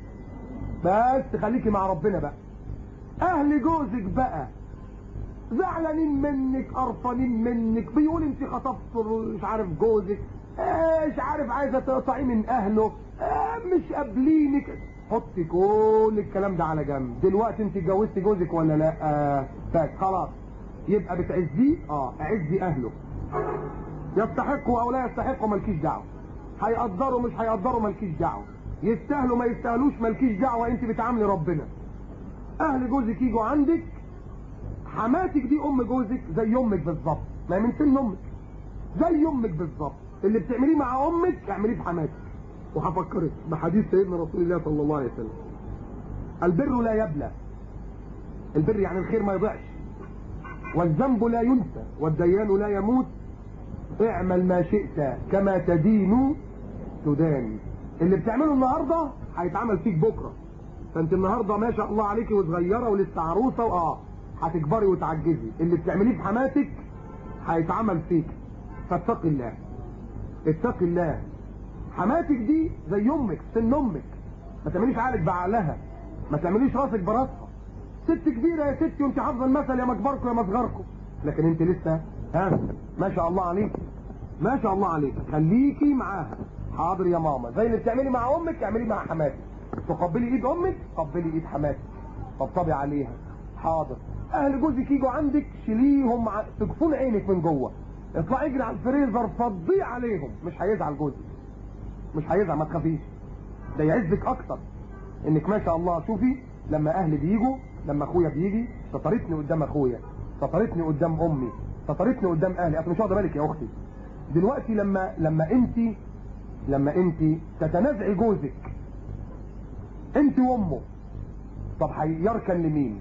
بس خليكي مع ربنا بقى اهل جوزك بقى زعلانين منك قرفانين منك بيقول انت خطفت مش عارف جوزك آه، مش عارف عايزه تقطعيه من اهله آه، مش قابلينك حطي كل الكلام ده على جنب دلوقتي انت اتجوزتي جوزك ولا لا آه فات خلاص يبقى بتعزيه اه اعزي اهله يستحقوا او لا يستحقوا مالكيش دعوه هيقدروا مش هيقدروا مالكيش دعوه يستاهلوا ما يستاهلوش مالكيش دعوه انت بتعاملي ربنا اهل جوزك يجوا عندك حماتك دي ام جوزك زي امك بالظبط ما هي من سن امك زي امك بالظبط اللي بتعمليه مع امك اعمليه في حماتك وهفكرك بحديث سيدنا رسول الله صلى الله عليه وسلم البر لا يبلى البر يعني الخير ما يضيعش والذنب لا ينسى والديان لا يموت اعمل ما شئت كما تدين تدان اللي بتعمله النهارده هيتعمل فيك بكره فانت النهارده ما شاء الله عليكي وصغيره ولسه عروسه واه هتكبري وتعجزي اللي بتعمليه في حماتك هيتعمل فيك فاتق الله اتق الله حماتك دي زي امك سن امك ما تعمليش عقلك بعقلها ما تعمليش راسك براسها ست كبيره يا ستي وانت حافظه المثل يا مكبركم يا مصغركم لكن انت لسه ها ما شاء الله عليك ما شاء الله عليك خليكي معاها حاضر يا ماما زي اللي بتعملي مع امك اعملي مع حماتك تقبلي ايد امك قبلي ايد حماتك طبطبي عليها حاضر اهل جوزك يجوا عندك شيليهم ع- تجفون عينك من جوه اطلعي اجري على الفريزر فضيه عليهم مش هيزعل جوزك مش هيزعل ما تخافيش ده يعزك اكتر انك ما شاء الله شوفي لما اهلي بيجوا لما اخويا بيجي سطرتني قدام اخويا سطرتني قدام امي سطرتني قدام اهلي اصل مش واخده بالك يا اختي دلوقتي لما لما انت لما انت تتنازعي جوزك انت وامه طب هيركن لمين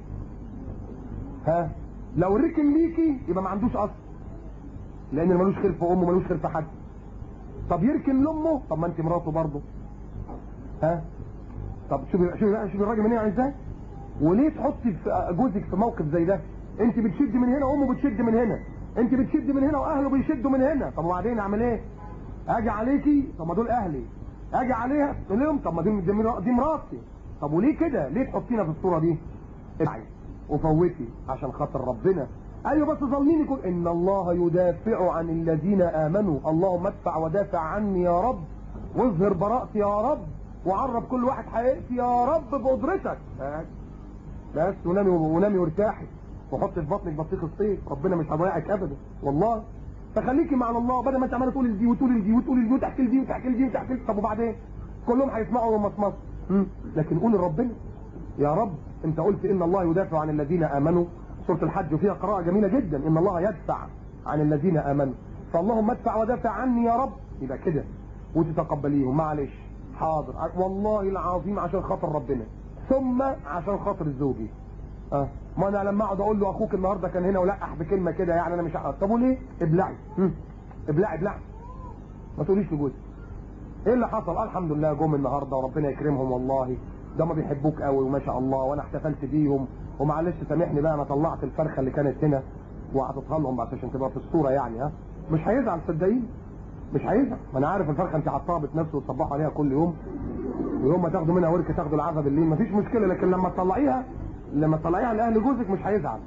ها لو ركن ليكي يبقى ما عندوش اصل لان ملوش خير في امه ملوش خير في حد طب يركن لامه طب ما انت مراته برضه ها طب شوفي شوفي بقى شوفي الراجل من هنا ازاي وليه تحطي في جوزك في موقف زي ده انت بتشد من هنا وامه بتشد من هنا انت بتشد من هنا واهله بيشدوا من هنا طب وبعدين اعمل ايه اجي عليكي طب ما دول اهلي اجي عليها تقول لهم طب ما دي دي مرا- دي مراتي طب وليه كده ليه تحطينا في الصوره دي ابعي وفوتي عشان خاطر ربنا ايوه بس ظالمين يقول ان الله يدافع عن الذين امنوا اللهم ادفع ودافع عني يا رب واظهر براءتي يا رب وعرب كل واحد حقيقتي يا رب بقدرتك بس بس ونامي ونامي وارتاحي وحط في بطنك بطيخ الصيف ربنا مش هيضيعك ابدا والله فخليكي مع الله بدل ما انت عماله تقول دي وتقول دي وتقول دي وتحكي دي وتحكي دي وتحكي دي طب وبعدين كلهم هيسمعوا ومصمص لكن قول لربنا يا رب انت قلت ان الله يدافع عن الذين امنوا سوره الحج وفيها قراءه جميله جدا ان الله يدفع عن الذين امنوا فاللهم ادفع ودافع عني يا رب يبقى كده وتتقبليهم معلش حاضر والله العظيم عشان خاطر ربنا ثم عشان خاطر زوجي اه ما انا لما اقعد اقول له اخوك النهارده كان هنا ولقح بكلمه كده يعني انا مش عارف طب وليه ابلعي هم. ابلعي ابلعي ما تقوليش لجوزي ايه اللي حصل قال الحمد لله جم النهارده وربنا يكرمهم والله ده ما بيحبوك قوي وما شاء الله وانا احتفلت بيهم ومعلش سامحني بقى انا طلعت الفرخه اللي كانت هنا وعطيتها لهم بس عشان تبقى في الصوره يعني ها مش هيزعل صدقيني مش هيزعل ما انا عارف الفرخه انت حطاها بتنفسه وتصبحوا عليها كل يوم ويوم ما تاخدوا منها وركه تاخدوا العزا بالليل مفيش مشكله لكن لما تطلعيها لما تطلعيها لاهل جوزك مش هيزعل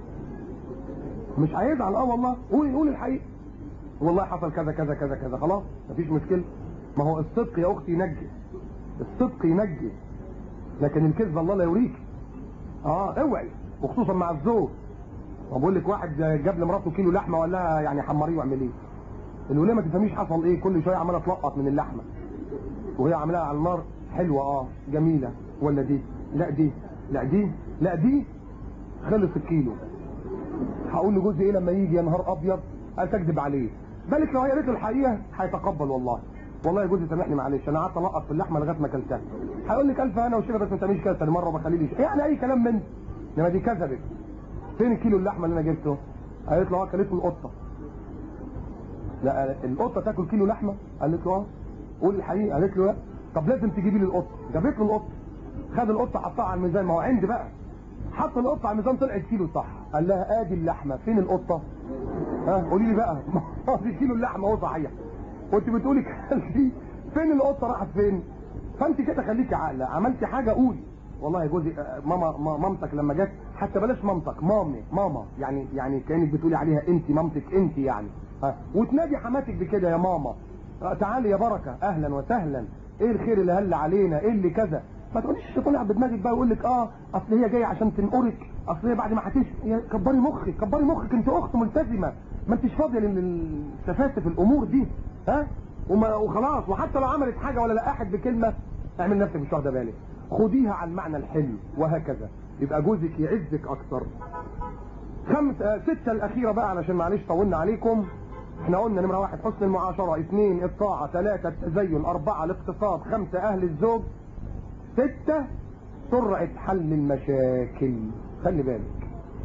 مش هيزعل اه والله قولي قولي الحقيقه والله حصل كذا كذا كذا كذا خلاص مفيش مشكله ما هو الصدق يا اختي ينجي الصدق ينجي لكن الكذب الله لا يوريك اه اوعي وخصوصا مع الزوج بقول لك واحد جاب لمراته كيلو لحمه ولا يعني حمريه واعمل ايه الوليه ما تفهميش حصل ايه كل شويه عماله تلقط من اللحمه وهي عاملاها على النار حلوه اه جميله ولا دي لا دي لا دي لا دي خلص الكيلو هقول لجوزي ايه لما يجي يا نهار ابيض قال تكذب عليه بالك لو هي قالت له الحقيقه هيتقبل والله والله يا جوزي سامحني معلش انا قعدت القط في اللحمه لغايه ما اكلتها هيقول لك الف انا وشيله بس ما تعمليش كده تاني مره وبخلي لي يعني اي كلام من انما دي كذبت فين الكيلو اللحمه اللي انا جبته قالت له اه اكلته القطه لا القطه تاكل كيلو لحمه قالت له اه قول الحقيقه قالت له لا طب لازم تجيبي لي القطه جابت له القطه خد القطه حطها على الميزان ما هو عندي بقى حط القطه على الميزان طلعت كيلو صح قال لها ادي اللحمه فين القطه ها قولي لي بقى ما في كيلو اللحمه اهو صحيح وانت بتقولي كلتي فين القطه راحت فين فانت كده خليكي عاقله عملتي حاجه قولي والله يا جوزي آه، ماما ما- مامتك لما جت حتى بلاش مامتك مامي ماما يعني يعني كانك بتقولي عليها انت مامتك انت يعني ها وتنادي حماتك بكده يا ماما آه، تعالي يا بركه اهلا وسهلا ايه الخير اللي هل علينا ايه اللي كذا ما تقوليش الشيطان يلعب بدماغك بقى ويقول لك اه اصل هي جايه عشان تنقرك اصل هي بعد ما هتشفي يا كبري مخك كبري مخك انت اخت ملتزمه ما انتش فاضيه للسفاسف الامور دي ها وما وخلاص وحتى لو عملت حاجه ولا لقحت بكلمه اعمل نفسك مش واخده بالك خديها على المعنى الحلو وهكذا يبقى جوزك يعزك اكتر خمس آه ستة الأخيرة بقى علشان معلش طولنا عليكم احنا قلنا نمرة واحد حسن المعاشرة اثنين الطاعة ثلاثة التزين أربعة الاقتصاد خمسة أهل الزوج ستة سرعة حل المشاكل خلي بالك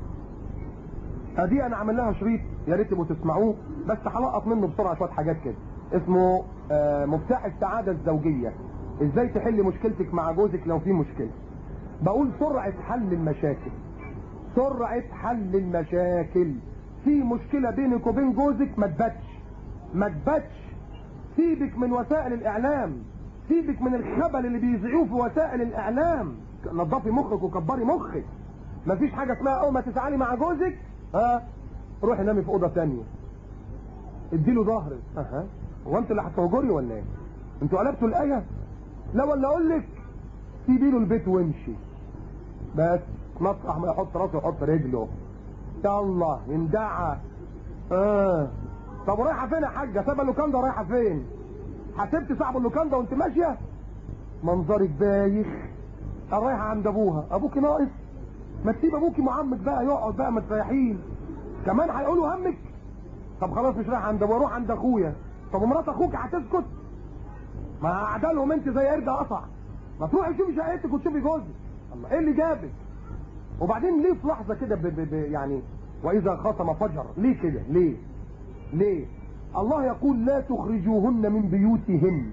ادي انا عامل لها شريط يا ريت تبقوا تسمعوه بس هلقط منه بسرعه شويه حاجات كده اسمه آه، مفتاح السعاده الزوجيه ازاي تحل مشكلتك مع جوزك لو في مشكله بقول سرعه حل المشاكل سرعه حل المشاكل في مشكله بينك وبين جوزك ما تباتش ما تباتش سيبك من وسائل الاعلام سيبك من الخبل اللي بيذيعوه في وسائل الاعلام نظفي مخك وكبري مخك مفيش حاجه اسمها اول ما تزعلي مع جوزك ها روحي نامي في اوضه ثانيه اديله ظهرك اها هو انت اللي هتهجري ولا ايه انتوا قلبتوا الايه لا ولا اقول لك سيبي له البيت وامشي بس مطرح ما يحط راسه يحط رجله يلا يندعى اه طب رايحه فين يا حاجه سابه اللوكاندا رايحه فين هتبتي صاحب اللوكاندا وانت ماشيه منظرك بايخ رايحه عند ابوها ابوكي ناقص ما تسيب ابوكي معمك بقى يقعد بقى ما تريحين كمان هيقولوا همك طب خلاص مش رايح عند ابويا روح عند اخويا طب ومرات اخوك هتسكت ما قاعده لهم انت زي قرد قطع ما تروحي تشوفي شقتك وتشوفي جوزك الله ايه اللي جابك وبعدين ليه في لحظه كده ب- ب- ب- يعني واذا خصم فجر ليه كده ليه ليه الله يقول لا تخرجوهن من بيوتهن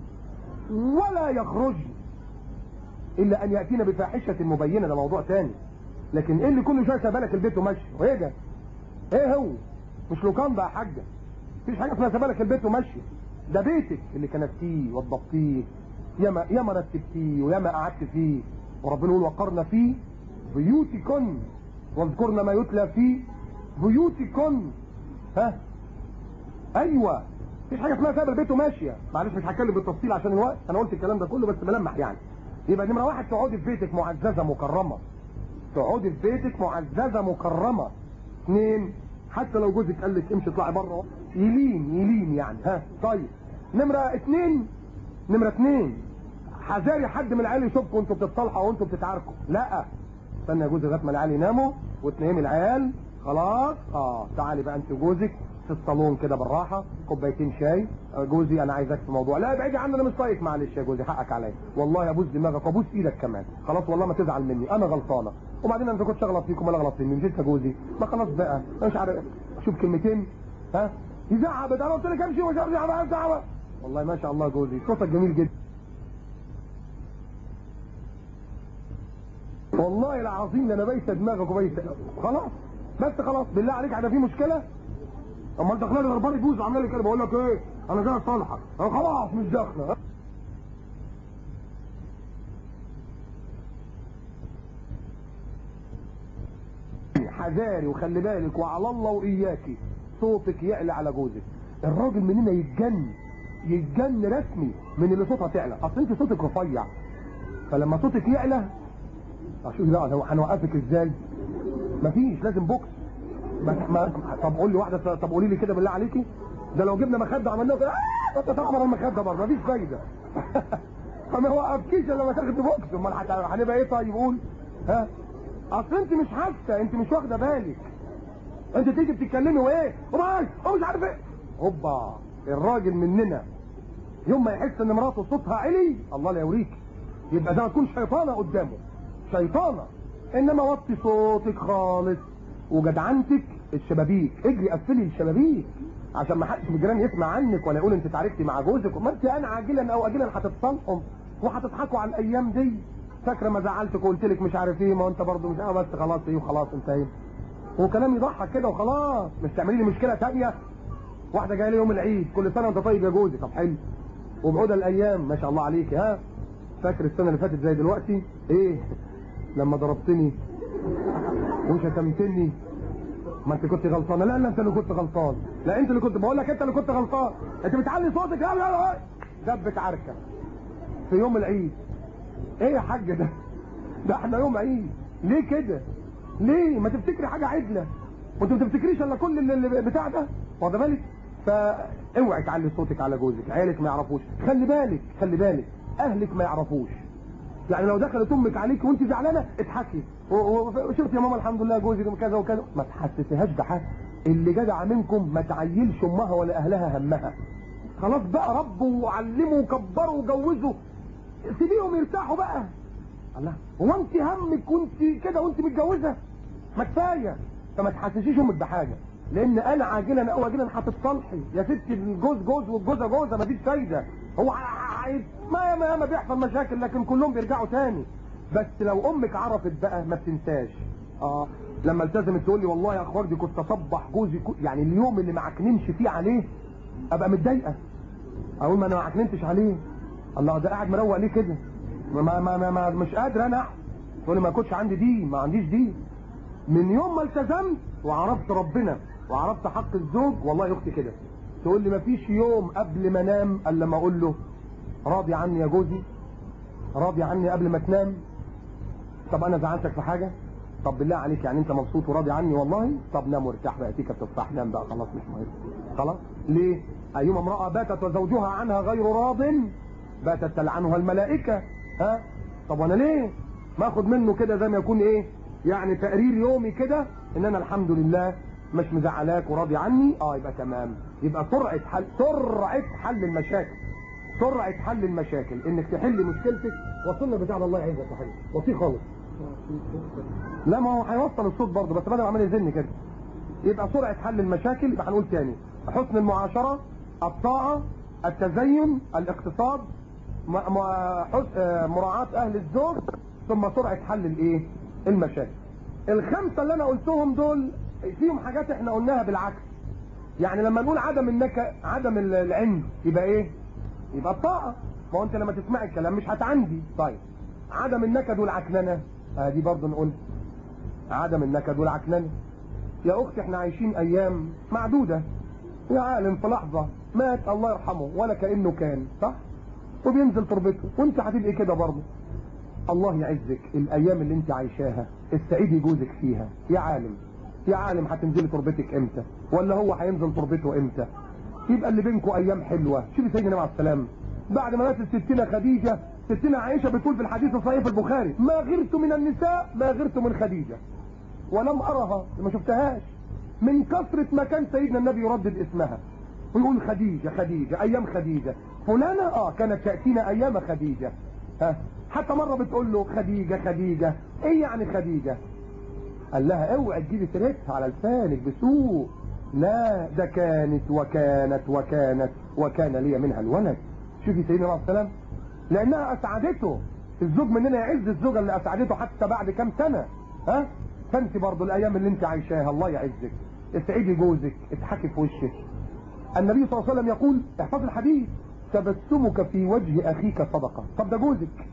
ولا يخرجن الا ان ياتين بفاحشه مبينه ده موضوع تاني لكن ايه اللي كل شويه سابالك البيت وماشي وايه ده ايه هو مش لوكاندا يا حاجه مفيش حاجه اسمها سابالك البيت وماشيه ده بيتك اللي كنفتيه وضبطيه ياما ياما رتبتيه وياما قعدت فيه وربنا يقول وقرنا فيه بيوتكن واذكرن ما يتلى في بيوتكن ها ايوه مفيش حاجه اسمها سايب البيت وماشيه معلش مش هتكلم بالتفصيل عشان الوقت انا قلت الكلام ده كله بس بلمح يعني يبقى نمره واحد تقعدي في بيتك معززه مكرمه تقعدي في بيتك معززه مكرمه اثنين حتى لو جوزك قال لك امشي اطلعي بره يلين يلين يعني ها طيب نمره اثنين نمره اثنين حذاري حد من العيال يشوفكم وانتوا بتتصالحوا وانتوا بتتعاركوا لا استنى يا جوزي لغايه ما العيال يناموا وتنامي العيال خلاص اه تعالي بقى انت وجوزك في الصالون كده بالراحه كوبايتين شاي جوزي انا عايزك في موضوع لا ابعدي عني انا مش طايق معلش يا جوزي حقك عليا والله ابوس دماغك وابوس ايدك كمان خلاص والله ما تزعل مني انا غلطانه وبعدين انا كنت اغلط فيكم ولا غلط فيني مشيت يا جوزي ما خلاص بقى انا مش عارف شوف كلمتين ها يزعق انا قلت لك امشي ومش عارف زعق والله ما شاء الله جوزي صوتك جميل جدا والله العظيم انا بايسه دماغك وبايسه خلاص بس خلاص بالله عليك احنا في مشكله اما انت خلال الغربان يبوظ عامل لي كده بقول لك ايه انا جاي اصالحك انا خلاص مش داخله حذاري وخلي بالك وعلى الله واياكي صوتك يعلى على جوزك الراجل مننا يتجن يتجن رسمي من اللي صوتها تعلى اصل انت صوتك رفيع فلما صوتك يعلى شوف لا هو هنوقفك ازاي مفيش لازم بوكس ما ما طب قول لي واحده طب قولي لي كده بالله عليكي ده لو جبنا مخده عملنا كده آه انت تعمل المخده برضه مفيش فايده فما وقفكيش الا لما تاخد بوكس امال هنبقى ايه طيب قول ها اصل انت مش حاسه انت مش واخده بالك انت تيجي بتتكلمي وايه ومعاش ومش عارف ايه هوبا الراجل مننا يوم ما يحس ان مراته صوتها عالي الله لا يوريك يبقى ده تكون شيطانه قدامه شيطانه انما وطي صوتك خالص وجدعنتك الشبابيك اجري قفلي الشبابيك عشان ما حدش من الجيران يسمع عنك ولا يقول انت اتعاركتي مع جوزك ما انت انا عاجلا او اجلا هتتصالحوا وهتضحكوا على الايام دي فاكره ما زعلتك وقلت لك مش عارف ايه ما انت برضه مش اه بس خلاص ايه وخلاص انتهينا هو كلام يضحك كده وخلاص مش تعملي لي مشكله ثانيه واحده جايه لي يوم العيد كل سنه وانت طيب يا جوزي طب حلو وبعود الايام ما شاء الله عليك ها فاكر السنه اللي فاتت زي دلوقتي ايه لما ضربتني وشتمتني ما انت كنت غلطانه لا لا انت اللي كنت غلطان لا انت اللي كنت بقول لك انت اللي كنت غلطان انت بتعلي صوتك لا لا لا دبت عركه في يوم العيد ايه يا حاج ده ده احنا يوم عيد ليه كده ليه ما تفتكري حاجه عدله وانت ما تفتكريش الا كل اللي بتاع ده واخد بالك فاوعي تعلي صوتك على جوزك عيالك ما يعرفوش خلي بالك خلي بالك اهلك ما يعرفوش يعني لو دخلت امك عليك وانت زعلانه اضحكي وشفت يا ماما الحمد لله جوزي كذا وكذا ما تحسسيهاش بحاجه اللي جدع منكم ما تعيلش امها ولا اهلها همها خلاص بقى ربوا وعلموا وكبروا وجوزوا سيبيهم يرتاحوا بقى الله هو انت همك وانت كده وانت متجوزه ما كفايه فما تحسسيش امك بحاجه لان انا عاجلا او اجلا هتتصالحي يا ستي الجوز جوز والجوزه جوزه مفيش فايده هو ما ما ما بيحصل مشاكل لكن كلهم بيرجعوا تاني بس لو امك عرفت بقى ما بتنساش اه لما التزمت تقول لي والله يا اخوار دي كنت اصبح جوزي كو... يعني اليوم اللي ما عكننش فيه عليه ابقى متضايقه اقول ما انا ما عكننتش عليه الله ده قاعد مروق ليه كده ما ما ما, ما مش قادر انا تقول لي ما كنتش عندي دي ما عنديش دي من يوم ما التزمت وعرفت ربنا وعرفت حق الزوج والله يا اختي كده تقول لي ما فيش يوم قبل ما انام الا لما اقول له راضي عني يا جوزي راضي عني قبل ما تنام طب انا زعلتك في حاجه طب بالله عليك يعني انت مبسوط وراضي عني والله طب نام وارتاح بقى تيكا بتفتح نام بقى خلاص مش مهم خلاص ليه ايما امراه باتت وزوجها عنها غير راض باتت تلعنها الملائكه ها طب وانا ليه ما اخد منه كده زي ما يكون ايه يعني تقرير يومي كده ان انا الحمد لله مش مزعلاك وراضي عني اه يبقى تمام يبقى سرعه حل سرعه حل المشاكل سرعه حل المشاكل انك تحل مشكلتك وصلنا بتاع الله يعزك يا حبيبي بسيط خالص لا ما هو هيوصل الصوت برضه بس بدل عمال يزن كده يبقى سرعه حل المشاكل يبقى هنقول تاني حسن المعاشره الطاعه التزين الاقتصاد مراعاه اهل الزوج ثم سرعه حل الايه المشاكل الخمسه اللي انا قلتهم دول فيهم حاجات احنا قلناها بالعكس يعني لما نقول عدم النكا عدم العند يبقى ايه يبقى الطاعه ما هو انت لما تسمع الكلام مش هتعندي طيب عدم النكد والعكننه اه دي برضه نقول عدم النكد والعكننه يا اختي احنا عايشين ايام معدوده يا عالم في لحظه مات الله يرحمه ولا كانه كان صح وبينزل تربته وانت هتبقي كده برضه الله يعزك الايام اللي انت عايشاها استعيدي جوزك فيها يا عالم يا عالم هتنزلي تربتك امتى ولا هو هينزل تربته امتى يبقى اللي بينكم ايام حلوه شوفي سيدنا مع السلام بعد ما ماتت ستنا خديجه ستنا عائشه بتقول في الحديث الصحيح في البخاري ما غرت من النساء ما غرت من خديجه ولم ارها ما شفتهاش من كثرة ما كان سيدنا النبي يردد اسمها ويقول خديجة خديجة ايام خديجة فلانة اه كانت تأتينا ايام خديجة ها حتى مرة بتقول له خديجة خديجة ايه يعني خديجة قال لها اوعي تجيبي سيرتها على لسانك بسوء لا ده كانت وكانت وكانت وكان لي منها الولد شوفي سيدنا عليه السلام لانها اسعدته الزوج مننا يعز الزوجه اللي اسعدته حتى بعد كام سنه ها فانت برضو الايام اللي انت عايشاها الله يعزك اسعدي جوزك اضحكي في وشك النبي صلى الله عليه وسلم يقول احفظ الحديث تبسمك في وجه اخيك صدقه طب ده جوزك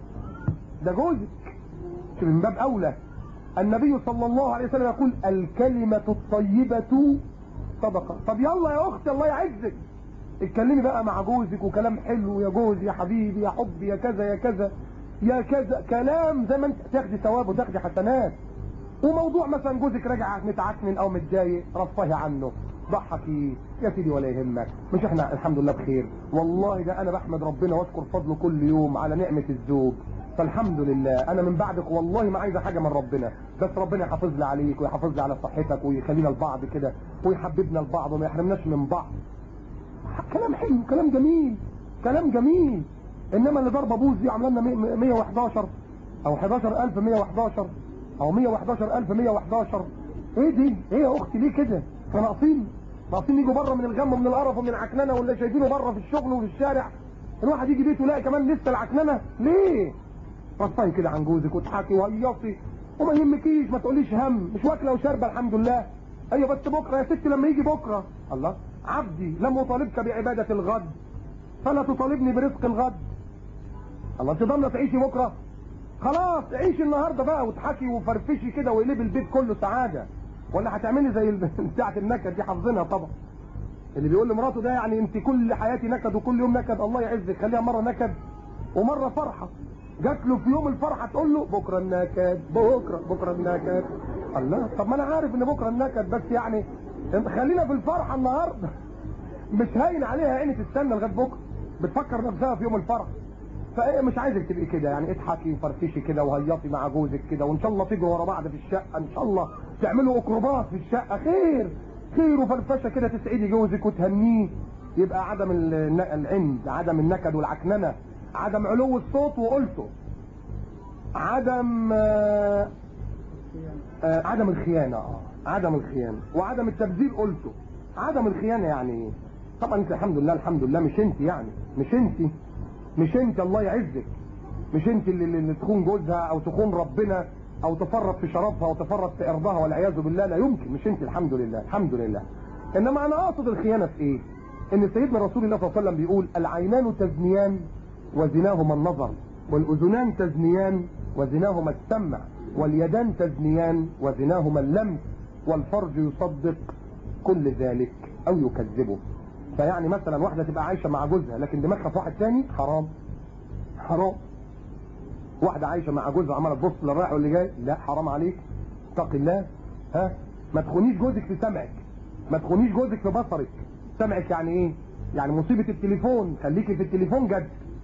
ده جوزك شوف من باب اولى النبي صلى الله عليه وسلم يقول الكلمة الطيبة صدقة طب يلا يا اختي الله يعزك اتكلمي بقى مع جوزك وكلام حلو يا جوزي يا حبيبي يا حبي يا كذا يا كذا يا كذا كلام زي ما انت تاخدي ثواب وتاخدي حسنات وموضوع مثلا جوزك راجع متعكنن او متضايق رفهي عنه ضحكي يا سيدي ولا يهمك مش احنا الحمد لله بخير والله ده انا بحمد ربنا واشكر فضله كل يوم على نعمة الزوج فالحمد لله انا من بعدك والله ما عايزه حاجه من ربنا بس ربنا يحافظ لي عليك ويحافظ لي على صحتك ويخلينا لبعض كده ويحببنا لبعض وما يحرمناش من بعض كلام حلو كلام جميل كلام جميل انما اللي ضربه بوز دي عامله لنا 111 او 11111 او 111111 ايه دي ايه يا اختي ليه كده احنا ناقصين ناقصين يجوا بره من الغم ومن القرف ومن العكننه واللي شايفينه بره في الشغل وفي الشارع الواحد يجي بيته يلاقي كمان لسه العكننه ليه رفعي كده عن جوزك وتحكي وهيصي وما يهمكيش ما تقوليش هم مش واكله وشاربه الحمد لله ايوه بس بكره يا ستي لما يجي بكره الله عبدي لم اطالبك بعباده الغد فلا تطالبني برزق الغد الله انت ضامنه تعيشي بكره خلاص عيشي النهارده بقى وتحكي وفرفشي كده وقلبي البيت كله سعاده ولا هتعملي زي بتاعه النكد دي حافظينها طبعا اللي بيقول لمراته ده يعني انت كل حياتي نكد وكل يوم نكد الله يعزك خليها مره نكد ومره فرحه جات له في يوم الفرحه تقول له بكره النكد بكره بكره النكد الله طب ما انا عارف ان بكره النكد بس يعني خلينا في الفرحه النهارده مش هاين عليها عيني تستنى لغايه بكره بتفكر نفسها في يوم الفرح فايه مش عايزك تبقي كده يعني اضحكي وفرفشي كده وهيصي مع جوزك كده وان شاء الله تجروا ورا بعض في الشقه ان شاء الله تعملوا اكروبات في الشقه خير خير وفرفشه كده تسعدي جوزك وتهنيه يبقى عدم العند عدم النكد والعكننه عدم علو الصوت وقلته عدم آآ آآ عدم الخيانة اه عدم الخيانة وعدم التبذير قلته عدم الخيانة يعني ايه طبعا انت الحمد لله الحمد لله مش انت يعني مش انت مش انت الله يعزك مش انت اللي, اللي تخون جوزها او تخون ربنا او تفرط في شرفها وتفرط في ارضها والعياذ بالله لا يمكن مش انت الحمد لله الحمد لله انما انا اقصد الخيانة في ايه ان سيدنا رسول الله صلى الله عليه وسلم بيقول العينان تزنيان وزناهما النظر والأذنان تزنيان وزناهما السمع واليدان تزنيان وزناهما اللمس والفرج يصدق كل ذلك أو يكذبه فيعني مثلا واحدة تبقى عايشة مع جوزها لكن دماغها في واحد تاني حرام حرام واحدة عايشة مع جوزها عمالة تبص للرايح واللي جاي لا حرام عليك اتق الله ها ما تخونيش جوزك في سمعك ما تخونيش جوزك في بصرك سمعك يعني ايه يعني مصيبة التليفون خليكي في التليفون جد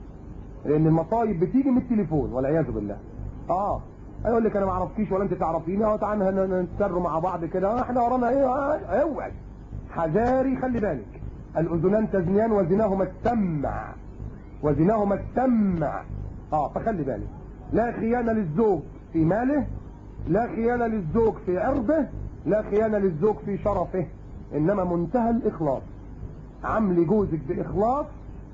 لان المصايب بتيجي من التليفون والعياذ بالله اه يقول لك انا ما اعرفكيش ولا انت تعرفيني اه تعالى نتسر مع بعض كده احنا ورانا ايه اوعى حذاري خلي بالك الاذنان تزنيان وزناهما السمع وزناهما السمع اه فخلي بالك لا خيانه للزوج في ماله لا خيانه للزوج في عرضه لا خيانه للزوج في شرفه انما منتهى الاخلاص عمل جوزك باخلاص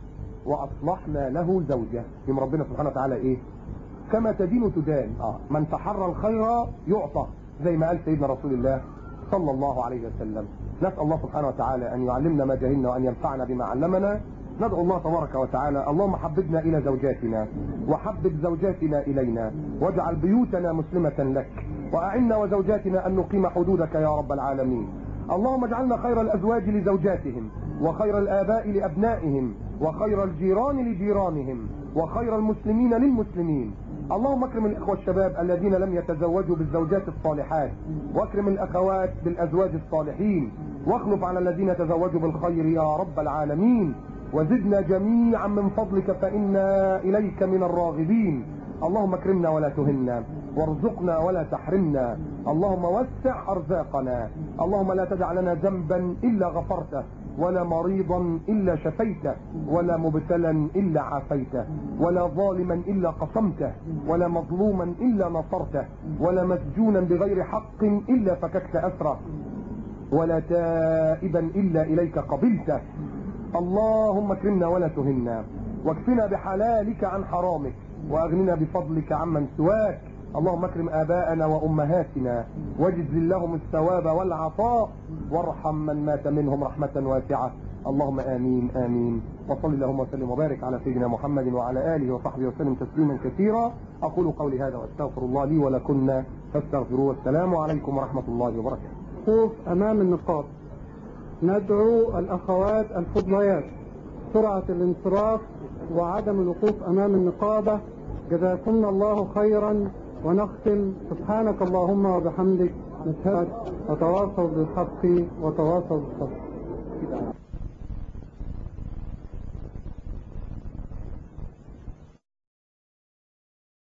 واصلحنا له زوجه يوم ربنا سبحانه وتعالى ايه كما تدين تدان اه من تحرى الخير يعطى زي ما قال سيدنا رسول الله صلى الله عليه وسلم نسال الله سبحانه وتعالى ان يعلمنا ما جهلنا وان ينفعنا بما علمنا ندعو الله تبارك وتعالى اللهم حببنا الى زوجاتنا وحبب زوجاتنا الينا واجعل بيوتنا مسلمه لك واعنا وزوجاتنا ان نقيم حدودك يا رب العالمين اللهم اجعلنا خير الازواج لزوجاتهم وخير الاباء لابنائهم وخير الجيران لجيرانهم وخير المسلمين للمسلمين اللهم اكرم الاخوه الشباب الذين لم يتزوجوا بالزوجات الصالحات واكرم الاخوات بالازواج الصالحين واخلف على الذين تزوجوا بالخير يا رب العالمين وزدنا جميعا من فضلك فانا اليك من الراغبين اللهم اكرمنا ولا تهنا وارزقنا ولا تحرمنا اللهم وسع أرزاقنا اللهم لا تدع لنا ذنبا إلا غفرته ولا مريضا إلا شفيته ولا مبتلا إلا عافيته ولا ظالما إلا قصمته ولا مظلوما إلا نصرته ولا مسجونا بغير حق إلا فككت أسره ولا تائبا إلا إليك قبلته اللهم اكرمنا ولا تهنا واكفنا بحلالك عن حرامك واغننا بفضلك عمن سواك اللهم اكرم اباءنا وامهاتنا واجزل لهم الثواب والعطاء وارحم من مات منهم رحمه واسعه اللهم امين امين وصل اللهم وسلم وبارك على سيدنا محمد وعلى اله وصحبه وسلم تسليما كثيرا اقول قولي هذا واستغفر الله لي ولكن فاستغفروه والسلام عليكم ورحمه الله وبركاته الوقوف أمام النقاط ندعو الأخوات الفضليات سرعة الانصراف وعدم الوقوف أمام النقابة جزاكم الله خيرا ونختم سبحانك اللهم وبحمدك نشهد وتواصل بالحق وتواصل بالصبر